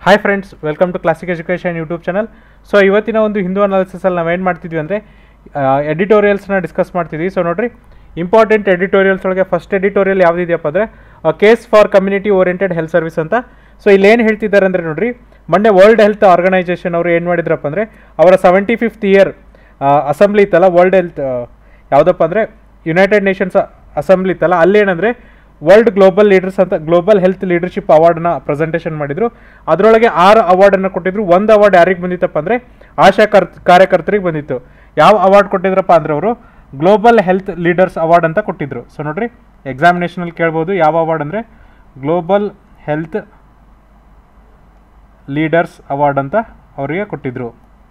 hi friends welcome to classic education YouTube channel so ಇವತ್ತಿನ ಒಂದು ಹಿಂದೂ ಅನಾಲಿಸಿಸಲ್ಲಿ ನಾವೇನು ಮಾಡ್ತಿದ್ವಿ ಅಂದರೆ ಎಡಿಟೋರಿಯಲ್ಸ್ನ ಡಿಸ್ಕಸ್ ಮಾಡ್ತಿದ್ವಿ ಸೊ ನೋಡ್ರಿ ಇಂಪಾರ್ಟೆಂಟ್ ಎಡಿಟೋರಿಯಲ್ಸ್ ಒಳಗೆ ಫಸ್ಟ್ ಎಡಿಟೋರಿಯಲ್ ಯಾವುದಿದೆಯಪ್ಪ ಅಂದರೆ case for community oriented health service ಅಂತ ಸೊ ಇಲ್ಲಿ ಏನು ಹೇಳ್ತಿದ್ದಾರೆ ಅಂದರೆ ನೋಡ್ರಿ ಮೊನ್ನೆ ವರ್ಲ್ಡ್ ಹೆಲ್ತ್ ಆರ್ಗನೈಸೇಷನ್ ಅವರು ಏನು ಮಾಡಿದ್ರಪ್ಪ ಅಂದರೆ ಅವರ ಸೆವೆಂಟಿ ಫಿಫ್ತ್ ಇಯರ್ ಅಸೆಂಬ್ಲಿ ಇತ್ತಲ್ಲ ವರ್ಲ್ಡ್ ಹೆಲ್ತ್ ಯಾವುದಪ್ಪ ಅಂದರೆ ಯುನೈಟೆಡ್ ನೇಷನ್ಸ್ ಅಸೆಂಬ್ಲಿ ಇತ್ತಲ್ಲ ಅಲ್ಲೇನಂದರೆ ವರ್ಲ್ಡ್ ಗ್ಲೋಬಲ್ ಲೀಡರ್ಸ್ ಅಂತ ಗ್ಲೋಬಲ್ ಹೆಲ್ತ್ ಲೀಡರ್ಶಿಪ್ ಅವಾರ್ಡ್ನ ಪ್ರೆಸೆಂಟೇಷನ್ ಮಾಡಿದ್ರು ಅದರೊಳಗೆ ಆರು ಅವಾರ್ಡನ್ನು ಕೊಟ್ಟಿದ್ರು ಒಂದು ಅವಾರ್ಡ್ ಯಾರಿಗೆ ಬಂದಿತ್ತಪ್ಪ ಅಂದರೆ ಆಶಾ ಕರ್ ಕಾರ್ಯಕರ್ತರಿಗೆ ಬಂದಿತ್ತು ಯಾವ ಅವಾರ್ಡ್ ಕೊಟ್ಟಿದ್ರಪ್ಪ ಅಂದ್ರೆ ಅವರು ಗ್ಲೋಬಲ್ ಹೆಲ್ತ್ ಲೀಡರ್ಸ್ ಅವಾರ್ಡ್ ಅಂತ ಕೊಟ್ಟಿದ್ರು ಸೊ ನೋಡ್ರಿ ಎಕ್ಸಾಮಿನೇಷನಲ್ಲಿ ಕೇಳ್ಬೋದು ಯಾವ ಅವಾರ್ಡ್ ಅಂದರೆ ಗ್ಲೋಬಲ್ ಹೆಲ್ತ್ ಲೀಡರ್ಸ್ ಅವಾರ್ಡ್ ಅಂತ ಅವರಿಗೆ ಕೊಟ್ಟಿದ್ರು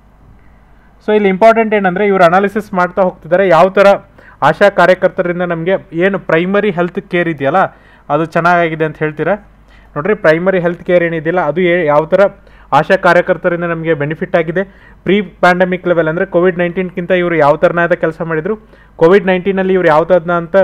ಸೊ ಇಲ್ಲಿ ಇಂಪಾರ್ಟೆಂಟ್ ಏನಂದರೆ ಇವರು ಅನಾಲಿಸಿಸ್ ಮಾಡ್ತಾ ಹೋಗ್ತಿದ್ದಾರೆ ಯಾವ ಥರ ಆಶಾ ಕಾರ್ಯಕರ್ತರಿಂದ ನಮಗೆ ಏನು ಪ್ರೈಮರಿ ಹೆಲ್ತ್ ಕೇರ್ ಇದೆಯಲ್ಲ ಅದು ಚೆನ್ನಾಗಿದೆ ಅಂತ ಹೇಳ್ತೀರಾ ನೋಡ್ರಿ ಪ್ರೈಮರಿ ಹೆಲ್ತ್ ಕೇರ್ ಏನಿದೆಯಲ್ಲ ಅದು ಏ- ಯಾವ ಥರ ಆಶಾ ಕಾರ್ಯಕರ್ತರಿಂದ ನಮಗೆ ಬೆನಿಫಿಟ್ ಆಗಿದೆ ಪ್ರೀ ಪ್ಯಾಂಡಮಿಕ್ ಲೆವೆಲ್ ಅಂದರೆ ಕೋವಿಡ್ ನೈನ್ಟೀನ್ಗಿಂತ ಇವರು ಯಾವ ಥರನಾದ ಕೆಲಸ ಮಾಡಿದರು ಕೋವಿಡ್ ನೈನ್ಟೀನಲ್ಲಿ ಇವ್ರು ಯಾವ ಥರನ ಅಂತ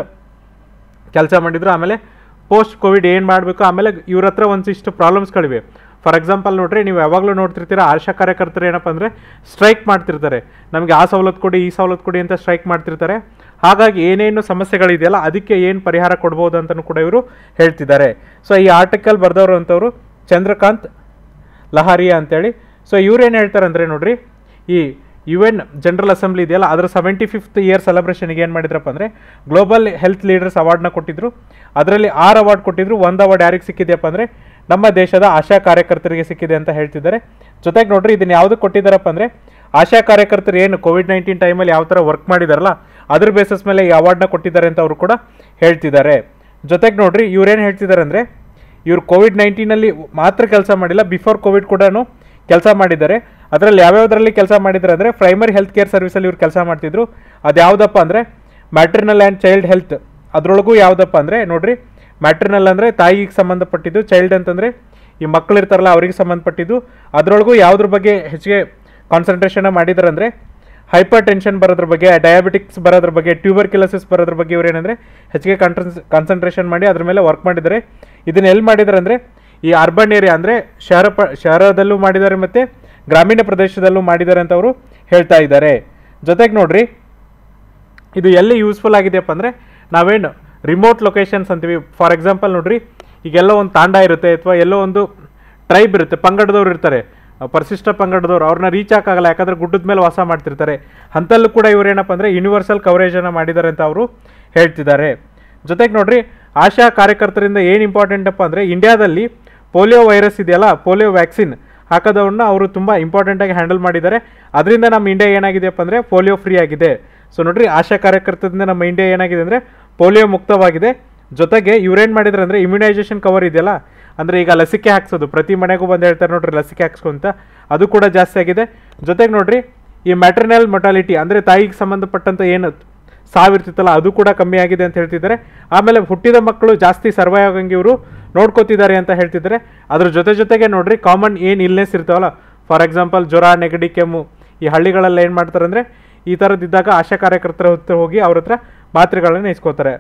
ಕೆಲಸ ಮಾಡಿದ್ರು ಆಮೇಲೆ ಪೋಸ್ಟ್ ಕೋವಿಡ್ ಏನು ಮಾಡಬೇಕು ಆಮೇಲೆ ಇವ್ರ ಹತ್ರ ಒಂದಿಷ್ಟು ಪ್ರಾಬ್ಲಮ್ಸ್ಗಳಿವೆ ಫಾರ್ ಎಕ್ಸಾಂಪಲ್ ನೋಡ್ರಿ ನೀವು ಯಾವಾಗಲೂ ನೋಡ್ತಿರ್ತೀರ ಆಶಾ ಕಾರ್ಯಕರ್ತರು ಏನಪ್ಪ ಅಂದರೆ ಸ್ಟ್ರೈಕ್ ಮಾಡ್ತಿರ್ತಾರೆ ನಮಗೆ ಆ ಸವಲತ್ತು ಕೊಡಿ ಈ ಸವಲತ್ತು ಕೊಡಿ ಅಂತ ಸ್ಟ್ರೈಕ್ ಮಾಡ್ತಿರ್ತಾರೆ ಹಾಗಾಗಿ ಏನೇನು ಸಮಸ್ಯೆಗಳಿದೆಯಲ್ಲ ಅದಕ್ಕೆ ಏನು ಪರಿಹಾರ ಕೊಡ್ಬೋದು ಅಂತಲೂ ಕೂಡ ಇವರು ಹೇಳ್ತಿದ್ದಾರೆ ಸೊ ಈ ಆರ್ಟಿಕಲ್ ಬರೆದವರು ಅಂತವರು ಚಂದ್ರಕಾಂತ್ ಲಹಾರಿಯಾ ಅಂತೇಳಿ ಸೊ ಇವ್ರೇನು ಹೇಳ್ತಾರೆ ಅಂದರೆ ನೋಡ್ರಿ ಈ ಯು ಎನ್ ಜನರಲ್ ಅಸೆಂಬ್ಲಿ ಇದೆಯಲ್ಲ ಅದರ ಸೆವೆಂಟಿ ಫಿಫ್ತ್ ಇಯರ್ ಸೆಲೆಬ್ರೇಷನ್ಗೆ ಏನು ಮಾಡಿದ್ರಪ್ಪ ಅಂದರೆ ಗ್ಲೋಬಲ್ ಹೆಲ್ತ್ ಲೀಡರ್ಸ್ ಅವಾರ್ಡ್ನ ಕೊಟ್ಟಿದ್ರು ಅದರಲ್ಲಿ ಆರು ಅವಾರ್ಡ್ ಕೊಟ್ಟಿದ್ರು ಒಂದು ಅವಾರ್ಡ್ ಯಾರಿಗೆ ಸಿಕ್ಕಿದೆಯಪ್ಪ ಅಂದರೆ ನಮ್ಮ ದೇಶದ ಆಶಾ ಕಾರ್ಯಕರ್ತರಿಗೆ ಸಿಕ್ಕಿದೆ ಅಂತ ಹೇಳ್ತಿದ್ದಾರೆ ಜೊತೆಗೆ ನೋಡ್ರಿ ಇದನ್ನು ಯಾವುದಕ್ಕೆ ಕೊಟ್ಟಿದ್ದಾರಪ್ಪ ಅಂದರೆ ಆಶಾ ಕಾರ್ಯಕರ್ತರು ಏನು ಕೋವಿಡ್ ನೈನ್ಟೀನ್ ಟೈಮಲ್ಲಿ ಯಾವ ಥರ ವರ್ಕ್ ಮಾಡಿದಾರಲ್ಲ ಅದ್ರ ಬೇಸಿಸ್ ಮೇಲೆ ಈ ಅವಾರ್ಡ್ನ ಕೊಟ್ಟಿದ್ದಾರೆ ಅಂತ ಅವರು ಕೂಡ ಹೇಳ್ತಿದ್ದಾರೆ ಜೊತೆಗೆ ನೋಡ್ರಿ ಇವ್ರೇನು ಹೇಳ್ತಿದ್ದಾರೆ ಅಂದರೆ ಇವರು ಕೋವಿಡ್ ನೈನ್ಟೀನಲ್ಲಿ ಮಾತ್ರ ಕೆಲಸ ಮಾಡಿಲ್ಲ ಬಿಫೋರ್ ಕೋವಿಡ್ ಕೂಡ ಕೆಲಸ ಮಾಡಿದ್ದಾರೆ ಅದರಲ್ಲಿ ಯಾವ್ಯಾವುದರಲ್ಲಿ ಕೆಲಸ ಮಾಡಿದ್ದಾರೆ ಅಂದರೆ ಪ್ರೈಮರಿ ಹೆಲ್ತ್ ಕೇರ್ ಸರ್ವಿಸಲ್ಲಿ ಇವ್ರು ಕೆಲಸ ಮಾಡ್ತಿದ್ರು ಅದು ಯಾವುದಪ್ಪ ಅಂದರೆ ಮ್ಯಾಟ್ರಿನಲ್ ಆ್ಯಂಡ್ ಚೈಲ್ಡ್ ಹೆಲ್ತ್ ಅದರೊಳಗೂ ಯಾವುದಪ್ಪ ಅಂದರೆ ನೋಡ್ರಿ ಮ್ಯಾಟ್ರಿನಲ್ ಅಂದರೆ ತಾಯಿಗೆ ಸಂಬಂಧಪಟ್ಟಿದ್ದು ಚೈಲ್ಡ್ ಅಂತಂದರೆ ಈ ಮಕ್ಕಳು ಇರ್ತಾರಲ್ಲ ಅವರಿಗೆ ಸಂಬಂಧಪಟ್ಟಿದ್ದು ಅದರೊಳಗೂ ಯಾವುದ್ರ ಬಗ್ಗೆ ಹೆಚ್ಚಿಗೆ ಕಾನ್ಸಂಟ್ರೇಷನ್ ಮಾಡಿದ್ದಾರೆ ಅಂದರೆ ಹೈಪರ್ ಟೆನ್ಷನ್ ಬರೋದ್ರ ಬಗ್ಗೆ ಡಯಾಬಿಟಿಕ್ಸ್ ಬರೋದ್ರ ಬಗ್ಗೆ ಟ್ಯೂಬರ್ಕ್ಯುಲಸಿಸ್ ಬರೋದ್ರ ಬಗ್ಗೆ ಇವ್ರು ಏನಂದರೆ ಹೆಚ್ಚಿಗೆ ಕಾನ್ಟ್ರನ್ಸ್ ಕಾನ್ಸಂಟ್ರೇಷನ್ ಮಾಡಿ ಅದ್ರ ಮೇಲೆ ವರ್ಕ್ ಮಾಡಿದ್ದಾರೆ ಇದನ್ನ ಎಲ್ಲಿ ಮಾಡಿದ್ದಾರೆ ಅಂದರೆ ಈ ಅರ್ಬನ್ ಏರಿಯಾ ಅಂದರೆ ಶಹರ ಪ ಶಹರದಲ್ಲೂ ಮಾಡಿದ್ದಾರೆ ಮತ್ತು ಗ್ರಾಮೀಣ ಪ್ರದೇಶದಲ್ಲೂ ಮಾಡಿದ್ದಾರೆ ಅಂತ ಅವರು ಹೇಳ್ತಾ ಇದ್ದಾರೆ ಜೊತೆಗೆ ನೋಡ್ರಿ ಇದು ಎಲ್ಲಿ ಯೂಸ್ಫುಲ್ ಆಗಿದೆಯಪ್ಪ ಅಂದರೆ ನಾವೇನು ರಿಮೋಟ್ ಲೊಕೇಶನ್ಸ್ ಅಂತೀವಿ ಫಾರ್ ಎಕ್ಸಾಂಪಲ್ ನೋಡ್ರಿ ಈಗ ಎಲ್ಲೋ ಒಂದು ತಾಂಡ ಇರುತ್ತೆ ಅಥವಾ ಎಲ್ಲೋ ಒಂದು ಟ್ರೈಬ್ ಇರುತ್ತೆ ಪಂಗಡದವ್ರು ಇರ್ತಾರೆ ಆ ಪರಿಶಿಷ್ಟ ಪಂಗಡದವ್ರು ಅವ್ರನ್ನ ರೀಚ್ ಆಗಲ್ಲ ಯಾಕಂದ್ರೆ ಗುಡ್ಡದ ಮೇಲೆ ವಾಸ ಮಾಡ್ತಿರ್ತಾರೆ ಅಂತಲ್ಲೂ ಕೂಡ ಇವ್ರು ಏನಪ್ಪ ಅಂದರೆ ಯೂನಿವರ್ಸಲ್ ಕವರೇಜನ್ನು ಮಾಡಿದ್ದಾರೆ ಅಂತ ಅವರು ಹೇಳ್ತಿದ್ದಾರೆ ಜೊತೆಗೆ ನೋಡ್ರಿ ಆಶಾ ಕಾರ್ಯಕರ್ತರಿಂದ ಏನು ಇಂಪಾರ್ಟೆಂಟ್ ಅಪ್ಪ ಅಂದರೆ ಇಂಡಿಯಾದಲ್ಲಿ ಪೋಲಿಯೋ ವೈರಸ್ ಇದೆಯಲ್ಲ ಪೋಲಿಯೋ ವ್ಯಾಕ್ಸಿನ್ ಹಾಕೋದವ್ರನ್ನ ಅವರು ತುಂಬ ಇಂಪಾರ್ಟೆಂಟಾಗಿ ಹ್ಯಾಂಡಲ್ ಮಾಡಿದ್ದಾರೆ ಅದರಿಂದ ನಮ್ಮ ಇಂಡಿಯಾ ಏನಾಗಿದೆಯಪ್ಪ ಅಂದರೆ ಪೋಲಿಯೋ ಫ್ರೀ ಆಗಿದೆ ಸೊ ನೋಡ್ರಿ ಆಶಾ ಕಾರ್ಯಕರ್ತರಿಂದ ನಮ್ಮ ಇಂಡಿಯಾ ಏನಾಗಿದೆ ಅಂದರೆ ಪೋಲಿಯೋ ಮುಕ್ತವಾಗಿದೆ ಜೊತೆಗೆ ಇವ್ರೇನು ಮಾಡಿದ್ದಾರೆ ಅಂದರೆ ಇಮ್ಯುನೈಸೇಷನ್ ಕವರ್ ಇದೆಯಲ್ಲ ಅಂದರೆ ಈಗ ಲಸಿಕೆ ಹಾಕ್ಸೋದು ಪ್ರತಿ ಮನೆಗೂ ಬಂದು ಹೇಳ್ತಾರೆ ನೋಡ್ರಿ ಲಸಿಕೆ ಹಾಕ್ಸ್ಕೊಂತ ಅದು ಕೂಡ ಜಾಸ್ತಿ ಆಗಿದೆ ಜೊತೆಗೆ ನೋಡ್ರಿ ಈ ಮ್ಯಾಟ್ರಿನಲ್ ಮೊಟಾಲಿಟಿ ಅಂದರೆ ತಾಯಿಗೆ ಸಂಬಂಧಪಟ್ಟಂತ ಏನು ಸಾವಿರ್ತಿತ್ತಲ್ಲ ಅದು ಕೂಡ ಕಮ್ಮಿ ಆಗಿದೆ ಅಂತ ಹೇಳ್ತಿದ್ದಾರೆ ಆಮೇಲೆ ಹುಟ್ಟಿದ ಮಕ್ಕಳು ಜಾಸ್ತಿ ಸರ್ವೈವ್ ಆಗಂಗೆ ಇವರು ನೋಡ್ಕೋತಿದ್ದಾರೆ ಅಂತ ಹೇಳ್ತಿದ್ದಾರೆ ಅದ್ರ ಜೊತೆ ಜೊತೆಗೆ ನೋಡ್ರಿ ಕಾಮನ್ ಏನು ಇಲ್ನೆಸ್ ಇರ್ತಾವಲ್ಲ ಫಾರ್ ಎಕ್ಸಾಂಪಲ್ ಜ್ವರ ನೆಗಡಿ ಕೆಮ್ಮು ಈ ಹಳ್ಳಿಗಳೆಲ್ಲ ಏನು ಮಾಡ್ತಾರೆ ಅಂದರೆ ಈ ಥರದ್ದಿದ್ದಾಗ ಆಶಾ ಕಾರ್ಯಕರ್ತರ ಹತ್ರ ಹೋಗಿ ಅವ್ರ ಹತ್ರ ಮಾತ್ರೆಗಳನ್ನು ಇಸ್ಕೋತಾರೆ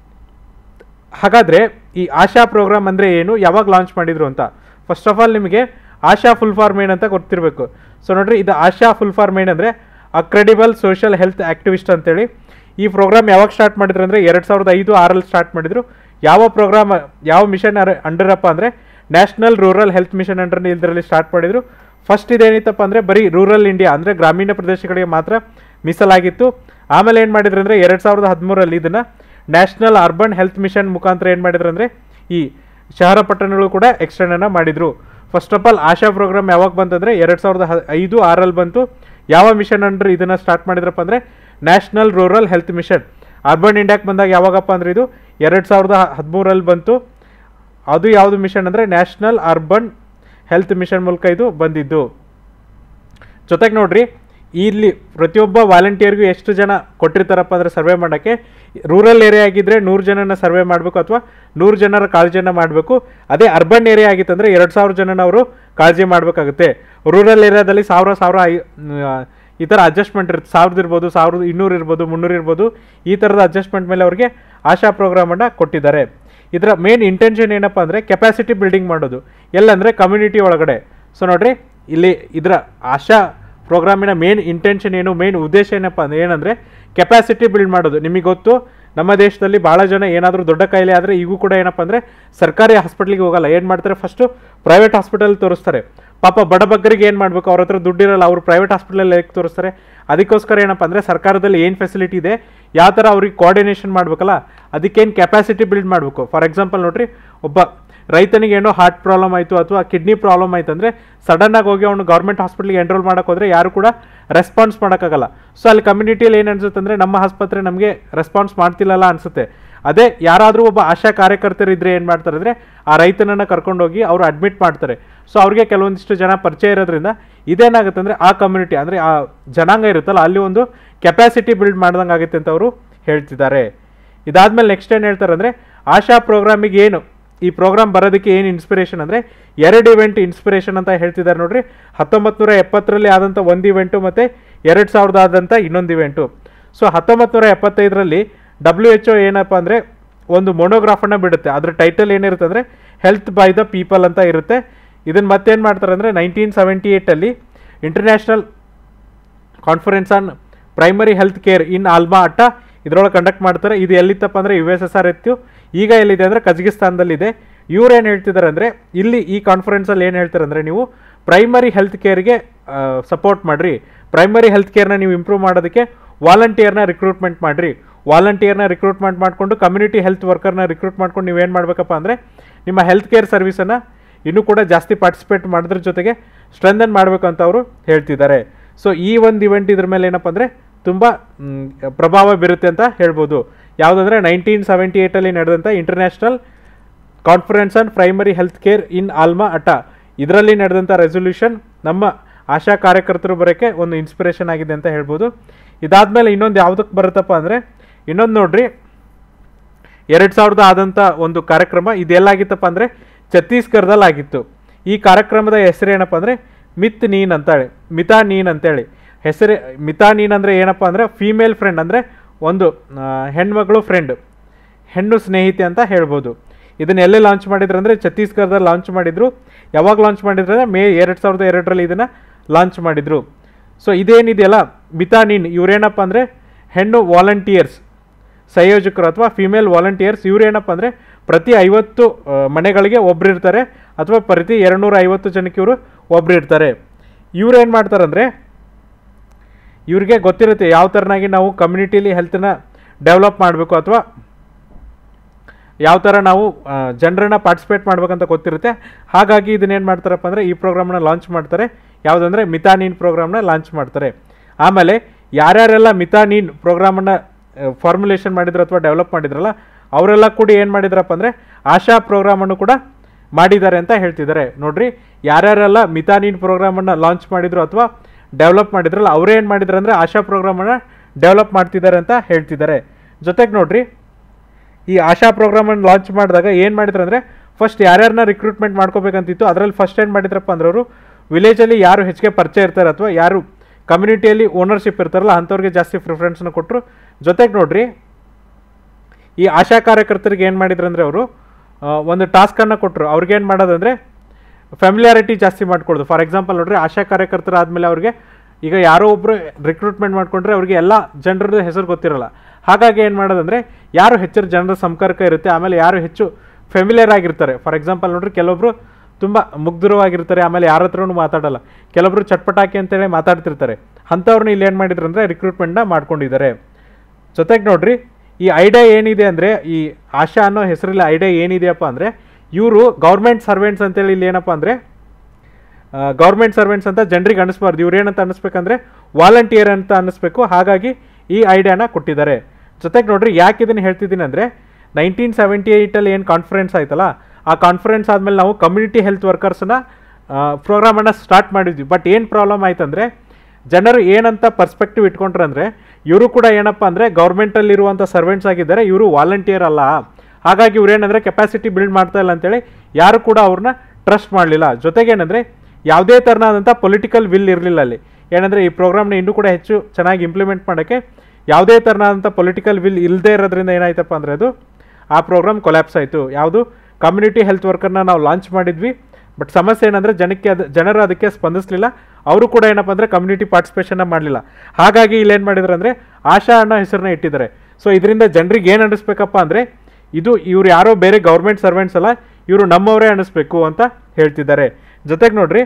ಹಾಗಾದರೆ ಈ ಆಶಾ ಪ್ರೋಗ್ರಾಮ್ ಅಂದರೆ ಏನು ಯಾವಾಗ ಲಾಂಚ್ ಮಾಡಿದ್ರು ಅಂತ ಫಸ್ಟ್ ಆಫ್ ಆಲ್ ನಿಮಗೆ ಆಶಾ ಫುಲ್ ಫಾರ್ಮ್ ಏನಂತ ಗೊತ್ತಿರಬೇಕು ಸೊ ನೋಡ್ರಿ ಇದು ಆಶಾ ಫುಲ್ ಫಾರ್ಮ್ ಏನಂದರೆ ಅಕ್ರೆಡಿಬಲ್ ಸೋಷಿಯಲ್ ಹೆಲ್ತ್ ಆ್ಯಕ್ಟಿವಿಸ್ಟ್ ಅಂತೇಳಿ ಈ ಪ್ರೋಗ್ರಾಮ್ ಯಾವಾಗ ಸ್ಟಾರ್ಟ್ ಮಾಡಿದ್ರು ಅಂದರೆ ಎರಡು ಸಾವಿರದ ಐದು ಆರಲ್ಲಿ ಸ್ಟಾರ್ಟ್ ಮಾಡಿದ್ರು ಯಾವ ಪ್ರೋಗ್ರಾಮ್ ಯಾವ ಮಿಷನ್ ಅಂಡರಪ್ಪ ಅಂದರೆ national rural health mission under ಇದರಲ್ಲಿ ಸ್ಟಾರ್ಟ್ ಮಾಡಿದ್ರು ಫಸ್ಟ್ ಇದೇನಿತ್ತಪ್ಪ ಅಂದರೆ ಬರೀ ರೂರಲ್ ಇಂಡಿಯಾ ಅಂದರೆ ಗ್ರಾಮೀಣ ಪ್ರದೇಶಗಳಿಗೆ ಮಾತ್ರ ಮೀಸಲಾಗಿತ್ತು ಆಮೇಲೆ ಏನು ಮಾಡಿದ್ರು ಅಂದರೆ ಎರಡು ಸಾವಿರದ ಹದಿಮೂರಲ್ಲಿ ಇದನ್ನು ನ್ಯಾಷನಲ್ ಅರ್ಬನ್ ಹೆಲ್ತ್ ಮಿಷನ್ ಮುಖಾಂತರ ಏನು ಮಾಡಿದ್ರು ಅಂದರೆ ಈ ಶಹರ ಪಟ್ಟಣಗಳು ಕೂಡ ಎಕ್ಸ್ಟೆಂಡನ್ನು ಮಾಡಿದರು first of all ASHA programme ಯಾವಾಗ ಬಂತಂದರೆ ಎರಡು ಸಾವಿರದ ಹ ಐದು ಆರಲ್ಲಿ ಬಂತು ಯಾವ ಮಿಷನ್ ಅಂಡ್ರೆ ಇದನ್ನು ಸ್ಟಾರ್ಟ್ ಮಾಡಿದ್ರಪ್ಪ ಅಂದರೆ national rural health mission urban ಇಂಡಿಯಾಕ್ಕೆ ಬಂದಾಗ ಯಾವಾಗಪ್ಪ ಅಂದರೆ ಇದು ಎರಡು ಸಾವಿರದ ಹದಿಮೂರಲ್ಲಿ ಬಂತು ಅದು ಯಾವುದು ಮಿಷನ್ ಅಂದರೆ ನ್ಯಾಷನಲ್ ಅರ್ಬನ್ ಹೆಲ್ತ್ ಮಿಷನ್ ಮೂಲಕ ಇದು ಬಂದಿದ್ದು ಜೊತೆಗೆ ನೋಡ್ರಿ ಇಲ್ಲಿ ಪ್ರತಿಯೊಬ್ಬ ವಾಲಂಟಿಯರ್ಗೂ ಎಷ್ಟು ಜನ ಕೊಟ್ಟಿರ್ತಾರಪ್ಪ ಅಂದರೆ ಸರ್ವೆ ಮಾಡೋಕ್ಕೆ ರೂರಲ್ ಏರಿಯಾ ಆಗಿದ್ದರೆ ನೂರು ಜನನ ಸರ್ವೆ ಮಾಡಬೇಕು ಅಥವಾ ನೂರು ಜನರ ಕಾಳಜಿಯನ್ನು ಮಾಡಬೇಕು ಅದೇ ಅರ್ಬನ್ ಏರಿಯಾ ಆಗಿತ್ತಂದರೆ ಎರಡು ಸಾವಿರ ಜನನ ಅವರು ಕಾಳಜಿ ಮಾಡಬೇಕಾಗುತ್ತೆ ರೂರಲ್ ಏರಿಯಾದಲ್ಲಿ ಸಾವಿರ ಸಾವಿರ ಐ ಆ, ಈ ಥರ ಅಡ್ಜಸ್ಟ್ಮೆಂಟ್ ಇರುತ್ತೆ ಸಾವಿರದ ಇರ್ಬೋದು ಸಾವಿರದ ಇನ್ನೂರು ಇರ್ಬೋದು ಮುನ್ನೂರು ಇರ್ಬೋದು ಈ ಥರದ ಅಡ್ಜಸ್ಟ್ಮೆಂಟ್ ಮೇಲೆ ಅವ್ರಿಗೆ ಆಶಾ ಪ್ರೋಗ್ರಾಮನ್ನು ಕೊಟ್ಟಿದ್ದಾರೆ ಇದರ ಮೇನ್ ಇಂಟೆನ್ಷನ್ ಏನಪ್ಪ ಅಂದರೆ ಕೆಪಾಸಿಟಿ ಬಿಲ್ಡಿಂಗ್ ಮಾಡೋದು ಎಲ್ಲಂದರೆ ಕಮ್ಯುನಿಟಿ ಒಳಗಡೆ ಸೊ ನೋಡ್ರಿ ಇಲ್ಲಿ ಇದರ ಆಶಾ ಪ್ರೋಗ್ರಾಮಿನ ಮೇನ್ ಇಂಟೆನ್ಷನ್ ಏನು ಮೇನ್ ಉದ್ದೇಶ ಏನಪ್ಪ ಅಂದ್ರೆ ಏನಂದರೆ ಕೆಪಾಸಿಟಿ ಬಿಲ್ಡ್ ಮಾಡೋದು ನಿಮಗೆ ಗೊತ್ತು ನಮ್ಮ ದೇಶದಲ್ಲಿ ಭಾಳ ಜನ ಏನಾದರೂ ದೊಡ್ಡ ಕಾಯಿಲೆ ಆದರೆ ಈಗೂ ಕೂಡ ಏನಪ್ಪ ಅಂದರೆ ಸರ್ಕಾರಿ ಹಾಸ್ಪಿಟ್ಲಿಗೆ ಹೋಗಲ್ಲ ಏನು ಮಾಡ್ತಾರೆ ಫಸ್ಟು ಪ್ರೈವೇಟ್ ಹಾಸ್ಪಿಟಲ್ ತೋರಿಸ್ತಾರೆ ಪಾಪ ಬಡಬಗ್ಗರಿಗೆ ಏನು ಮಾಡಬೇಕು ಅವ್ರ ಹತ್ರ ದುಡ್ಡಿರಲ್ಲ ಅವರು ಪ್ರೈವೇಟ್ ಹಾಸ್ಪಿಟಲಲ್ಲಿ ಹೇಗೆ ತೋರಿಸ್ತಾರೆ ಅದಕ್ಕೋಸ್ಕರ ಏನಪ್ಪ ಅಂದರೆ ಸರ್ಕಾರದಲ್ಲಿ ಏನು ಫೆಸಿಲಿಟಿ ಇದೆ ಯಾವ ಥರ ಅವ್ರಿಗೆ ಕೋಆರ್ಡಿನೇಷನ್ ಮಾಡಬೇಕಲ್ಲ ಅದಕ್ಕೇನು ಕೆಪಾಸಿಟಿ ಬಿಲ್ಡ್ ಮಾಡಬೇಕು ಫಾರ್ ಎಕ್ಸಾಂಪಲ್ ನೋಡ್ರಿ ಒಬ್ಬ ರೈತನಿಗೆ ಏನೋ ಹಾರ್ಟ್ ಪ್ರಾಬ್ಲಮ್ ಆಯಿತು ಅಥವಾ ಕಿಡ್ನಿ ಪ್ರಾಬ್ಲಮ್ ಆಯ್ತು ಅಂದರೆ ಸಡನ್ನಾಗಿ ಹೋಗಿ ಅವನು ಗೌರ್ಮೆಂಟ್ ಹಾಸ್ಪಿಟ್ಲಿಗೆ ಎನ್ರೋಲ್ ಮಾಡೋಕೆ ಹೋದರೆ ಯಾರು ಕೂಡ ರೆಸ್ಪಾನ್ಸ್ ಮಾಡೋಕ್ಕಾಗಲ್ಲ ಸೊ ಅಲ್ಲಿ ಕಮ್ಯುನಿಟಿಯಲ್ಲಿ ಏನು ಅನ್ಸುತ್ತೆ ಅಂದರೆ ನಮ್ಮ ಆಸ್ಪತ್ರೆ ನಮಗೆ ರೆಸ್ಪಾನ್ಸ್ ಮಾಡ್ತಿಲ್ಲಲ್ಲ ಅನಿಸುತ್ತೆ ಅದೇ ಯಾರಾದರೂ ಒಬ್ಬ ಆಶಾ ಕಾರ್ಯಕರ್ತರು ಇದ್ರೆ ಏನು ಮಾಡ್ತಾರೆ ಅಂದರೆ ಆ ರೈತನನ್ನು ಕರ್ಕೊಂಡೋಗಿ ಅವರು ಅಡ್ಮಿಟ್ ಮಾಡ್ತಾರೆ ಸೊ ಅವ್ರಿಗೆ ಕೆಲವೊಂದಿಷ್ಟು ಜನ ಪರಿಚಯ ಇರೋದ್ರಿಂದ ಇದೇನಾಗುತ್ತೆ ಅಂದರೆ ಆ ಕಮ್ಯುನಿಟಿ ಅಂದರೆ ಆ ಜನಾಂಗ ಇರುತ್ತಲ್ಲ ಅಲ್ಲಿ ಒಂದು ಕೆಪಾಸಿಟಿ ಬಿಲ್ಡ್ ಮಾಡ್ದಂಗೆ ಆಗುತ್ತೆ ಅಂತ ಅವರು ಹೇಳ್ತಿದ್ದಾರೆ ಇದಾದ್ಮೇಲೆ ನೆಕ್ಸ್ಟ್ ಏನು ಹೇಳ್ತಾರೆ ಅಂದರೆ ಆಶಾ ಪ್ರೋಗ್ರಾಮಿಗೆ ಏನು ಈ ಪ್ರೋಗ್ರಾಮ್ ಬರೋದಕ್ಕೆ ಏನು ಇನ್ಸ್ಪಿರೇಷನ್ ಅಂದರೆ ಎರಡು ಇವೆಂಟ್ ಇನ್ಸ್ಪಿರೇಷನ್ ಅಂತ ಹೇಳ್ತಿದ್ದಾರೆ ನೋಡ್ರಿ ಹತ್ತೊಂಬತ್ತು ನೂರ ಎಪ್ಪತ್ತರಲ್ಲಿ ಆದಂಥ ಒಂದು ಇವೆಂಟು ಮತ್ತು ಎರಡು ಸಾವಿರದ ಆದಂಥ ಇನ್ನೊಂದು ಇವೆಂಟು ಸೊ ಹತ್ತೊಂಬತ್ತು ನೂರ ಎಪ್ಪತ್ತೈದರಲ್ಲಿ ಡಬ್ಲ್ಯೂ ಎಚ್ ಒ ಏನಪ್ಪ ಅಂದರೆ ಒಂದು ಮೊನೋಗ್ರಾಫನ್ನು ಬಿಡುತ್ತೆ ಅದ್ರ ಟೈಟಲ್ ಏನಿರುತ್ತೆ ಅಂದರೆ ಹೆಲ್ತ್ ಬೈ ದ ಪೀಪಲ್ ಅಂತ ಇರುತ್ತೆ ಇದನ್ನು ಮತ್ತೇನು ಮಾಡ್ತಾರೆ ಅಂದರೆ ನೈನ್ಟೀನ್ ಸೆವೆಂಟಿ ಏಯ್ಟಲ್ಲಿ international conference on primary health care in Alma Ata ಇದರೊಳಗೆ ಕಂಡಕ್ಟ್ ಮಾಡ್ತಾರೆ ಇದು ಎಲ್ಲಿತ್ತಪ್ಪ ಅಂದರೆ ಯು ಎಸ್ ಎಸ್ ಆರ್ ಇತ್ತು ಈಗ ಎಲ್ಲಿದೆ ಅಂದರೆ ಕಜಕಿಸ್ತಾನದಲ್ಲಿದೆ ಇವ್ರು ಏನು ಹೇಳ್ತಿದ್ದಾರೆ ಅಂದರೆ ಇಲ್ಲಿ ಈ ಕಾನ್ಫರೆನ್ಸಲ್ಲಿ ಏನು ಹೇಳ್ತಾರೆ ಅಂದರೆ ನೀವು ಪ್ರೈಮರಿ ಹೆಲ್ತ್ ಕೇರ್ಗೆ ಸಪೋರ್ಟ್ ಮಾಡಿರಿ ಪ್ರೈಮರಿ ಹೆಲ್ತ್ ಕೇರ್ನ ನೀವು ಇಂಪ್ರೂವ್ ಮಾಡೋದಕ್ಕೆ ವಾಲಂಟಿಯರ್ನ ರಿಕ್ರೂಟ್ಮೆಂಟ್ ಮಾಡಿರಿ ವಾಲಂಟಿಯರ್ನ ರಿಕ್ರೂಟ್ಮೆಂಟ್ ಮಾಡಿಕೊಂಡು ಕಮ್ಯುನಿಟಿ ಹೆಲ್ತ್ ವರ್ಕರ್ನ ರಿಕ್ರೂಟ್ ಮಾಡ್ಕೊಂಡು ನೀವೇನು ಮಾಡಬೇಕಪ್ಪ ಅಂದರೆ ನಿಮ್ಮ ಹೆಲ್ತ್ ಕೇರ್ ಸರ್ವಿಸನ್ನು ಇನ್ನೂ ಕೂಡ ಜಾಸ್ತಿ ಪಾರ್ಟಿಸಿಪೇಟ್ ಮಾಡೋದ್ರ ಜೊತೆಗೆ ಸ್ಟ್ರೆಂದನ್ ಮಾಡಬೇಕು ಅಂತ ಅವರು ಹೇಳ್ತಿದ್ದಾರೆ ಸೊ ಈ ಒಂದು ಇವೆಂಟ್ ಇದ್ರ ಮೇಲೆ ಏನಪ್ಪ ಅಂದರೆ ತುಂಬ ಮ್, ಪ್ರಭಾವ ಬೀರುತ್ತೆ ಅಂತ ಹೇಳ್ಬೋದು ಯಾವುದಂದ್ರೆ ನೈನ್ಟೀನ್ ಸೆವೆಂಟಿ ಏಯ್ಟಲ್ಲಿ ನಡೆದಂಥ international conference on primary health care in Alma Ata ಇದರಲ್ಲಿ ನಡೆದಂಥ ರೆಸೊಲ್ಯೂಷನ್ ನಮ್ಮ ಆಶಾ ಕಾರ್ಯಕರ್ತರು ಬರೋಕ್ಕೆ ಒಂದು ಇನ್ಸ್ಪಿರೇಷನ್ ಆಗಿದೆ ಅಂತ ಹೇಳ್ಬೋದು ಇದಾದಮೇಲೆ ಇನ್ನೊಂದು ಯಾವುದಕ್ಕೆ ಬರುತ್ತಪ್ಪ ಅಂದರೆ ಇನ್ನೊಂದು ನೋಡ್ರಿ ಎರಡು ಸಾವಿರದ ಆದಂಥ ಒಂದು ಕಾರ್ಯಕ್ರಮ ಇದೆಲ್ಲಾಗಿತ್ತಪ್ಪ ಅಂದರೆ ಛತ್ತೀಸ್ಗಢದಲ್ಲಿ ಆಗಿತ್ತು ಈ ಕಾರ್ಯಕ್ರಮದ ಹೆಸರು ಏನಪ್ಪ ಅಂದರೆ ಮಿತ್ ನೀನ್ ಅಂತೇಳಿ ಮಿತಾ ನೀನ್ ಅಂತೇಳಿ ಹೆಸರು ಮಿತಾ ನೀನ್ ಅಂದರೆ ಏನಪ್ಪ ಅಂದರೆ ಫೀಮೇಲ್ ಫ್ರೆಂಡ್ ಅಂದರೆ ಒಂದು ಆ, ಹೆಣ್ಮಗಳು ಫ್ರೆಂಡ್ ಹೆಣ್ಣು ಸ್ನೇಹಿತೆ ಅಂತ ಹೇಳ್ಬೋದು ಇದನ್ನ ಎಲ್ಲೇ ಲಾಂಚ್ ಮಾಡಿದ್ರು ಅಂದರೆ ಛತ್ತೀಸ್ಗಢದಲ್ಲಿ ಲಾಂಚ್ ಮಾಡಿದ್ರು ಯಾವಾಗ ಲಾಂಚ್ ಮಾಡಿದ್ರು ಅಂದರೆ ಮೇ ಎರಡು ಸಾವಿರದ ಎರಡರಲ್ಲಿ ಇದನ್ನು ಲಾಂಚ್ ಮಾಡಿದ್ರು ಸೊ ಇದೇನಿದೆಯಲ್ಲ ಮಿತಾ ನೀನ್ ಇವರೇನಪ್ಪ ಅಂದರೆ ಹೆಣ್ಣು ವಾಲಂಟಿಯರ್ಸ್ ಸಂಯೋಜಕರು ಅಥವಾ ಫಿಮೇಲ್ ವಾಲಂಟಿಯರ್ಸ್ ಇವ್ರೇನಪ್ಪ ಅಂದರೆ ಪ್ರತಿ ಐವತ್ತು ಆ, ಮನೆಗಳಿಗೆ ಒಬ್ರು ಇರ್ತಾರೆ ಅಥವಾ ಪ್ರತಿ ಎರಡುನೂರ ಐವತ್ತು ಜನಕ್ಕೆ ಇವರು ಒಬ್ರು ಇರ್ತಾರೆ ಇವ್ರು ಏನು ಮಾಡ್ತಾರಂದರೆ ಇವ್ರಿಗೆ ಗೊತ್ತಿರುತ್ತೆ ಯಾವ ಥರನಾಗಿ ನಾವು ಕಮ್ಯುನಿಟಿಲಿ ಹೆಲ್ತನ್ನ ಡೆವಲಪ್ ಮಾಡಬೇಕು ಅಥವಾ ಯಾವ ಥರ ನಾವು ಜನರನ್ನ ಪಾರ್ಟಿಸಿಪೇಟ್ ಮಾಡ್ಬೇಕಂತ ಗೊತ್ತಿರುತ್ತೆ ಹಾಗಾಗಿ ಇದನ್ನೇನು ಮಾಡ್ತಾರಪ್ಪ ಅಂದರೆ ಈ ಪ್ರೋಗ್ರಾಮ್ನ ಲಾಂಚ್ ಮಾಡ್ತಾರೆ ಯಾವುದಂದ್ರೆ ಮಿತಾನೀನ್ ಪ್ರೋಗ್ರಾಮ್ನ ಲಾಂಚ್ ಮಾಡ್ತಾರೆ ಆಮೇಲೆ ಯಾರ್ಯಾರೆಲ್ಲ ಮಿತಾನೀನ್ ಪ್ರೋಗ್ರಾಮನ್ನು ಫಾರ್ಮುಲೇಷನ್ ಮಾಡಿದ್ರು ಅಥವಾ ಡೆವಲಪ್ ಮಾಡಿದ್ರಲ್ಲ ಅವರೆಲ್ಲ ಕೂಡ ಏನು ಮಾಡಿದ್ರಪ್ಪ ಅಂದರೆ ಆಶಾ ಪ್ರೋಗ್ರಾಮನ್ನು ಕೂಡ ಮಾಡಿದ್ದಾರೆ ಅಂತ ಹೇಳ್ತಿದ್ದಾರೆ ನೋಡ್ರಿ ಯಾರ್ಯಾರೆಲ್ಲ ಮಿತಾನೀನ್ ಪ್ರೋಗ್ರಾಮನ್ನು ಲಾಂಚ್ ಮಾಡಿದ್ರು ಅಥವಾ ಡೆವಲಪ್ ಮಾಡಿದ್ರಲ್ಲ ಅವರೇ ಏನು ಮಾಡಿದ್ರು ಅಂದರೆ ಆಶಾ ಪ್ರೋಗ್ರಾಮನ್ನು ಡೆವಲಪ್ ಮಾಡ್ತಿದ್ದಾರೆ ಅಂತ ಹೇಳ್ತಿದ್ದಾರೆ ಜೊತೆಗೆ ನೋಡ್ರಿ ಈ ಆಶಾ ಪ್ರೋಗ್ರಾಮನ್ನು ಲಾಂಚ್ ಮಾಡಿದಾಗ ಏನು ಮಾಡಿದ್ರು ಅಂದರೆ ಫಸ್ಟ್ ಯಾರ್ಯಾರನ್ನ ರಿಕ್ರೂಟ್ಮೆಂಟ್ ಮಾಡ್ಕೋಬೇಕಂತಿತ್ತು ಅದರಲ್ಲಿ ಫಸ್ಟ್ ಏನು ಮಾಡಿದ್ರಪ್ಪ ಅಂದ್ರೆ ಅವರು ವಿಲೇಜಲ್ಲಿ ಯಾರು ಹೆಚ್ಚಿಗೆ ಪರಿಚಯ ಇರ್ತಾರೆ ಅಥವಾ ಯಾರು ಕಮ್ಯುನಿಟಿಯಲ್ಲಿ ಓನರ್ಶಿಪ್ ಇರ್ತಾರಲ್ಲ ಅಂಥವ್ರಿಗೆ ಜಾಸ್ತಿ ಪ್ರಿಫರೆನ್ಸ್ನ ಕೊಟ್ಟರು ಜೊತೆಗೆ ನೋಡ್ರಿ ಈ ಆಶಾ ಕಾರ್ಯಕರ್ತರಿಗೆ ಏನು ಮಾಡಿದ್ರು ಅಂದರೆ ಅವರು ಒಂದು ಟಾಸ್ಕನ್ನು ಕೊಟ್ಟರು ಅವ್ರಿಗೆ ಏನು ಮಾಡೋದಂದರೆ ಫ್ಯಾಮಿಲಿಯಾರಿಟಿ ಜಾಸ್ತಿ ಮಾಡ್ಕೊಡೋದು ಫಾರ್ ಎಕ್ಸಾಂಪಲ್ ನೋಡ್ರಿ ಆಶಾ ಕಾರ್ಯಕರ್ತರು ಆದಮೇಲೆ ಅವ್ರಿಗೆ ಈಗ ಯಾರೋ ಒಬ್ಬರು ರಿಕ್ರೂಟ್ಮೆಂಟ್ ಮಾಡ್ಕೊಂಡ್ರೆ ಅವ್ರಿಗೆ ಎಲ್ಲ ಜನರದ ಹೆಸರು ಗೊತ್ತಿರಲ್ಲ ಹಾಗಾಗಿ ಏನು ಮಾಡೋದಂದರೆ ಯಾರು ಹೆಚ್ಚು ಜನರ ಸಂಪರ್ಕ ಇರುತ್ತೆ ಆಮೇಲೆ ಯಾರು ಹೆಚ್ಚು ಫೆಮಿಲಿಯರ್ ಆಗಿರ್ತಾರೆ ಫಾರ್ ಎಕ್ಸಾಂಪಲ್ ನೋಡ್ರಿ ಕೆಲವೊಬ್ರು ತುಂಬ ಮುಗ್ಧರವಾಗಿರ್ತಾರೆ ಆಮೇಲೆ ಯಾರ ಹತ್ರನೂ ಮಾತಾಡಲ್ಲ ಕೆಲವೊಬ್ರು ಚಟ್ಪಟಾಕಿ ಅಂತೇಳಿ ಮಾತಾಡ್ತಿರ್ತಾರೆ ಅಂಥವ್ರನ್ನ ಇಲ್ಲಿ ಏನು ಮಾಡಿದ್ರು ಅಂದರೆ ರಿಕ್ರೂಟ್ಮೆಂಟ್ನ ಮಾಡ್ಕೊಂಡಿದ್ದಾರೆ ಜೊತೆಗೆ ನೋಡ್ರಿ ಈ ಐಡಿಯಾ ಏನಿದೆ ಅಂದರೆ ಈ ಆಶಾ ಅನ್ನೋ ಹೆಸರಲ್ಲಿ ಐಡಿಯಾ ಏನಿದೆಯಪ್ಪ ಅಂದರೆ ಇವರು ಗೌರ್ಮೆಂಟ್ ಸರ್ವೆಂಟ್ಸ್ ಅಂತೇಳಿ ಇಲ್ಲಿ ಏನಪ್ಪ ಅಂದರೆ ಗೌರ್ಮೆಂಟ್ ಸರ್ವೆಂಟ್ಸ್ ಅಂತ ಜನರಿಗೆ ಅನ್ನಿಸ್ಬಾರ್ದು ಇವ್ರು ಏನಂತ ಅನ್ನಿಸ್ಬೇಕಂದ್ರೆ ವಾಲಂಟಿಯರ್ ಅಂತ ಅನ್ನಿಸ್ಬೇಕು ಹಾಗಾಗಿ ಈ ಐಡಿಯಾನ ಕೊಟ್ಟಿದ್ದಾರೆ ಜೊತೆಗೆ ನೋಡ್ರಿ ಯಾಕೆ ಇದನ್ನು ಹೇಳ್ತಿದ್ದೀನಿ ಅಂದರೆ ನೈನ್ಟೀನ್ ಸೆವೆಂಟಿ ಏಯ್ಟಲ್ಲಿ ಏನು ಕಾನ್ಫರೆನ್ಸ್ ಆಯ್ತಲ್ಲ ಆ ಕಾನ್ಫರೆನ್ಸ್ ಆದಮೇಲೆ ನಾವು ಕಮ್ಯುನಿಟಿ ಹೆಲ್ತ್ ವರ್ಕರ್ಸ್ನ ಪ್ರೋಗ್ರಾಮನ್ನು ಸ್ಟಾರ್ಟ್ ಮಾಡಿದ್ವಿ ಬಟ್ ಏನು ಪ್ರಾಬ್ಲಮ್ ಆಯ್ತಂದರೆ ಜನರು ಏನಂತ ಪರ್ಸ್ಪೆಕ್ಟಿವ್ ಇಟ್ಕೊಂಡ್ರೆ ಅಂದರೆ ಇವರು ಕೂಡ ಏನಪ್ಪ ಅಂದರೆ ಗೌರ್ಮೆಂಟಲ್ಲಿರುವಂಥ ಸರ್ವೆಂಟ್ಸ್ ಆಗಿದ್ದಾರೆ ಇವರು ವಾಲಂಟಿಯರ್ ಅಲ್ಲ ಹಾಗಾಗಿ ಇವ್ರು ಏನಂದರೆ ಕೆಪಾಸಿಟಿ ಬಿಲ್ಡ್ ಮಾಡ್ತಾ ಇಲ್ಲ ಅಂತೇಳಿ ಯಾರು ಕೂಡ ಅವ್ರನ್ನ ಟ್ರಸ್ಟ್ ಮಾಡಲಿಲ್ಲ ಜೊತೆಗೆ ಏನಂದರೆ ಯಾವುದೇ ಥರನಾದಂಥ ಪೊಲಿಟಿಕಲ್ ವಿಲ್ ಇರಲಿಲ್ಲ ಅಲ್ಲಿ ಏನಂದರೆ ಈ ಪ್ರೋಗ್ರಾಮ್ನ ಇನ್ನೂ ಕೂಡ ಹೆಚ್ಚು ಚೆನ್ನಾಗಿ ಇಂಪ್ಲಿಮೆಂಟ್ ಮಾಡೋಕ್ಕೆ ಯಾವುದೇ ಥರನಾದಂಥ ಪೊಲಿಟಿಕಲ್ ವಿಲ್ ಇಲ್ಲದೇ ಇರೋದ್ರಿಂದ ಏನಾಯ್ತಪ್ಪ ಅಂದರೆ ಅದು ಆ ಪ್ರೋಗ್ರಾಮ್ ಕೊಲ್ಯಾಪ್ಸ್ ಆಯಿತು ಯಾವುದು ಕಮ್ಯುನಿಟಿ ಹೆಲ್ತ್ ವರ್ಕರ್ನ ನಾವು ಲಾಂಚ್ ಮಾಡಿದ್ವಿ ಬಟ್ ಸಮಸ್ಯೆ ಏನಂದರೆ ಜನಕ್ಕೆ ಅದು ಜನರು ಅದಕ್ಕೆ ಸ್ಪಂದಿಸಲಿಲ್ಲ ಅವರು ಕೂಡ ಏನಪ್ಪ ಅಂದರೆ ಕಮ್ಯುನಿಟಿ ಪಾರ್ಟಿಸಿಪೇಷನ್ನ ಮಾಡಲಿಲ್ಲ ಹಾಗಾಗಿ ಇಲ್ಲಿ ಏನು ಮಾಡಿದ್ರು ಅಂದರೆ ಆಶಾ ಅನ್ನೋ ಹೆಸರನ್ನ ಇಟ್ಟಿದ್ದಾರೆ ಸೊ ಇದರಿಂದ ಜನರಿಗೆ ಏನು ಅನ್ನಿಸ್ಬೇಕಪ್ಪ ಅಂದರೆ ಇದು ಇವ್ರು ಯಾರೋ ಬೇರೆ ಗೌರ್ಮೆಂಟ್ ಸರ್ವೆಂಟ್ಸ್ ಅಲ್ಲ ಇವರು ನಮ್ಮವರೇ ಅನ್ನಿಸ್ಬೇಕು ಅಂತ ಹೇಳ್ತಿದ್ದಾರೆ ಜೊತೆಗೆ ನೋಡ್ರಿ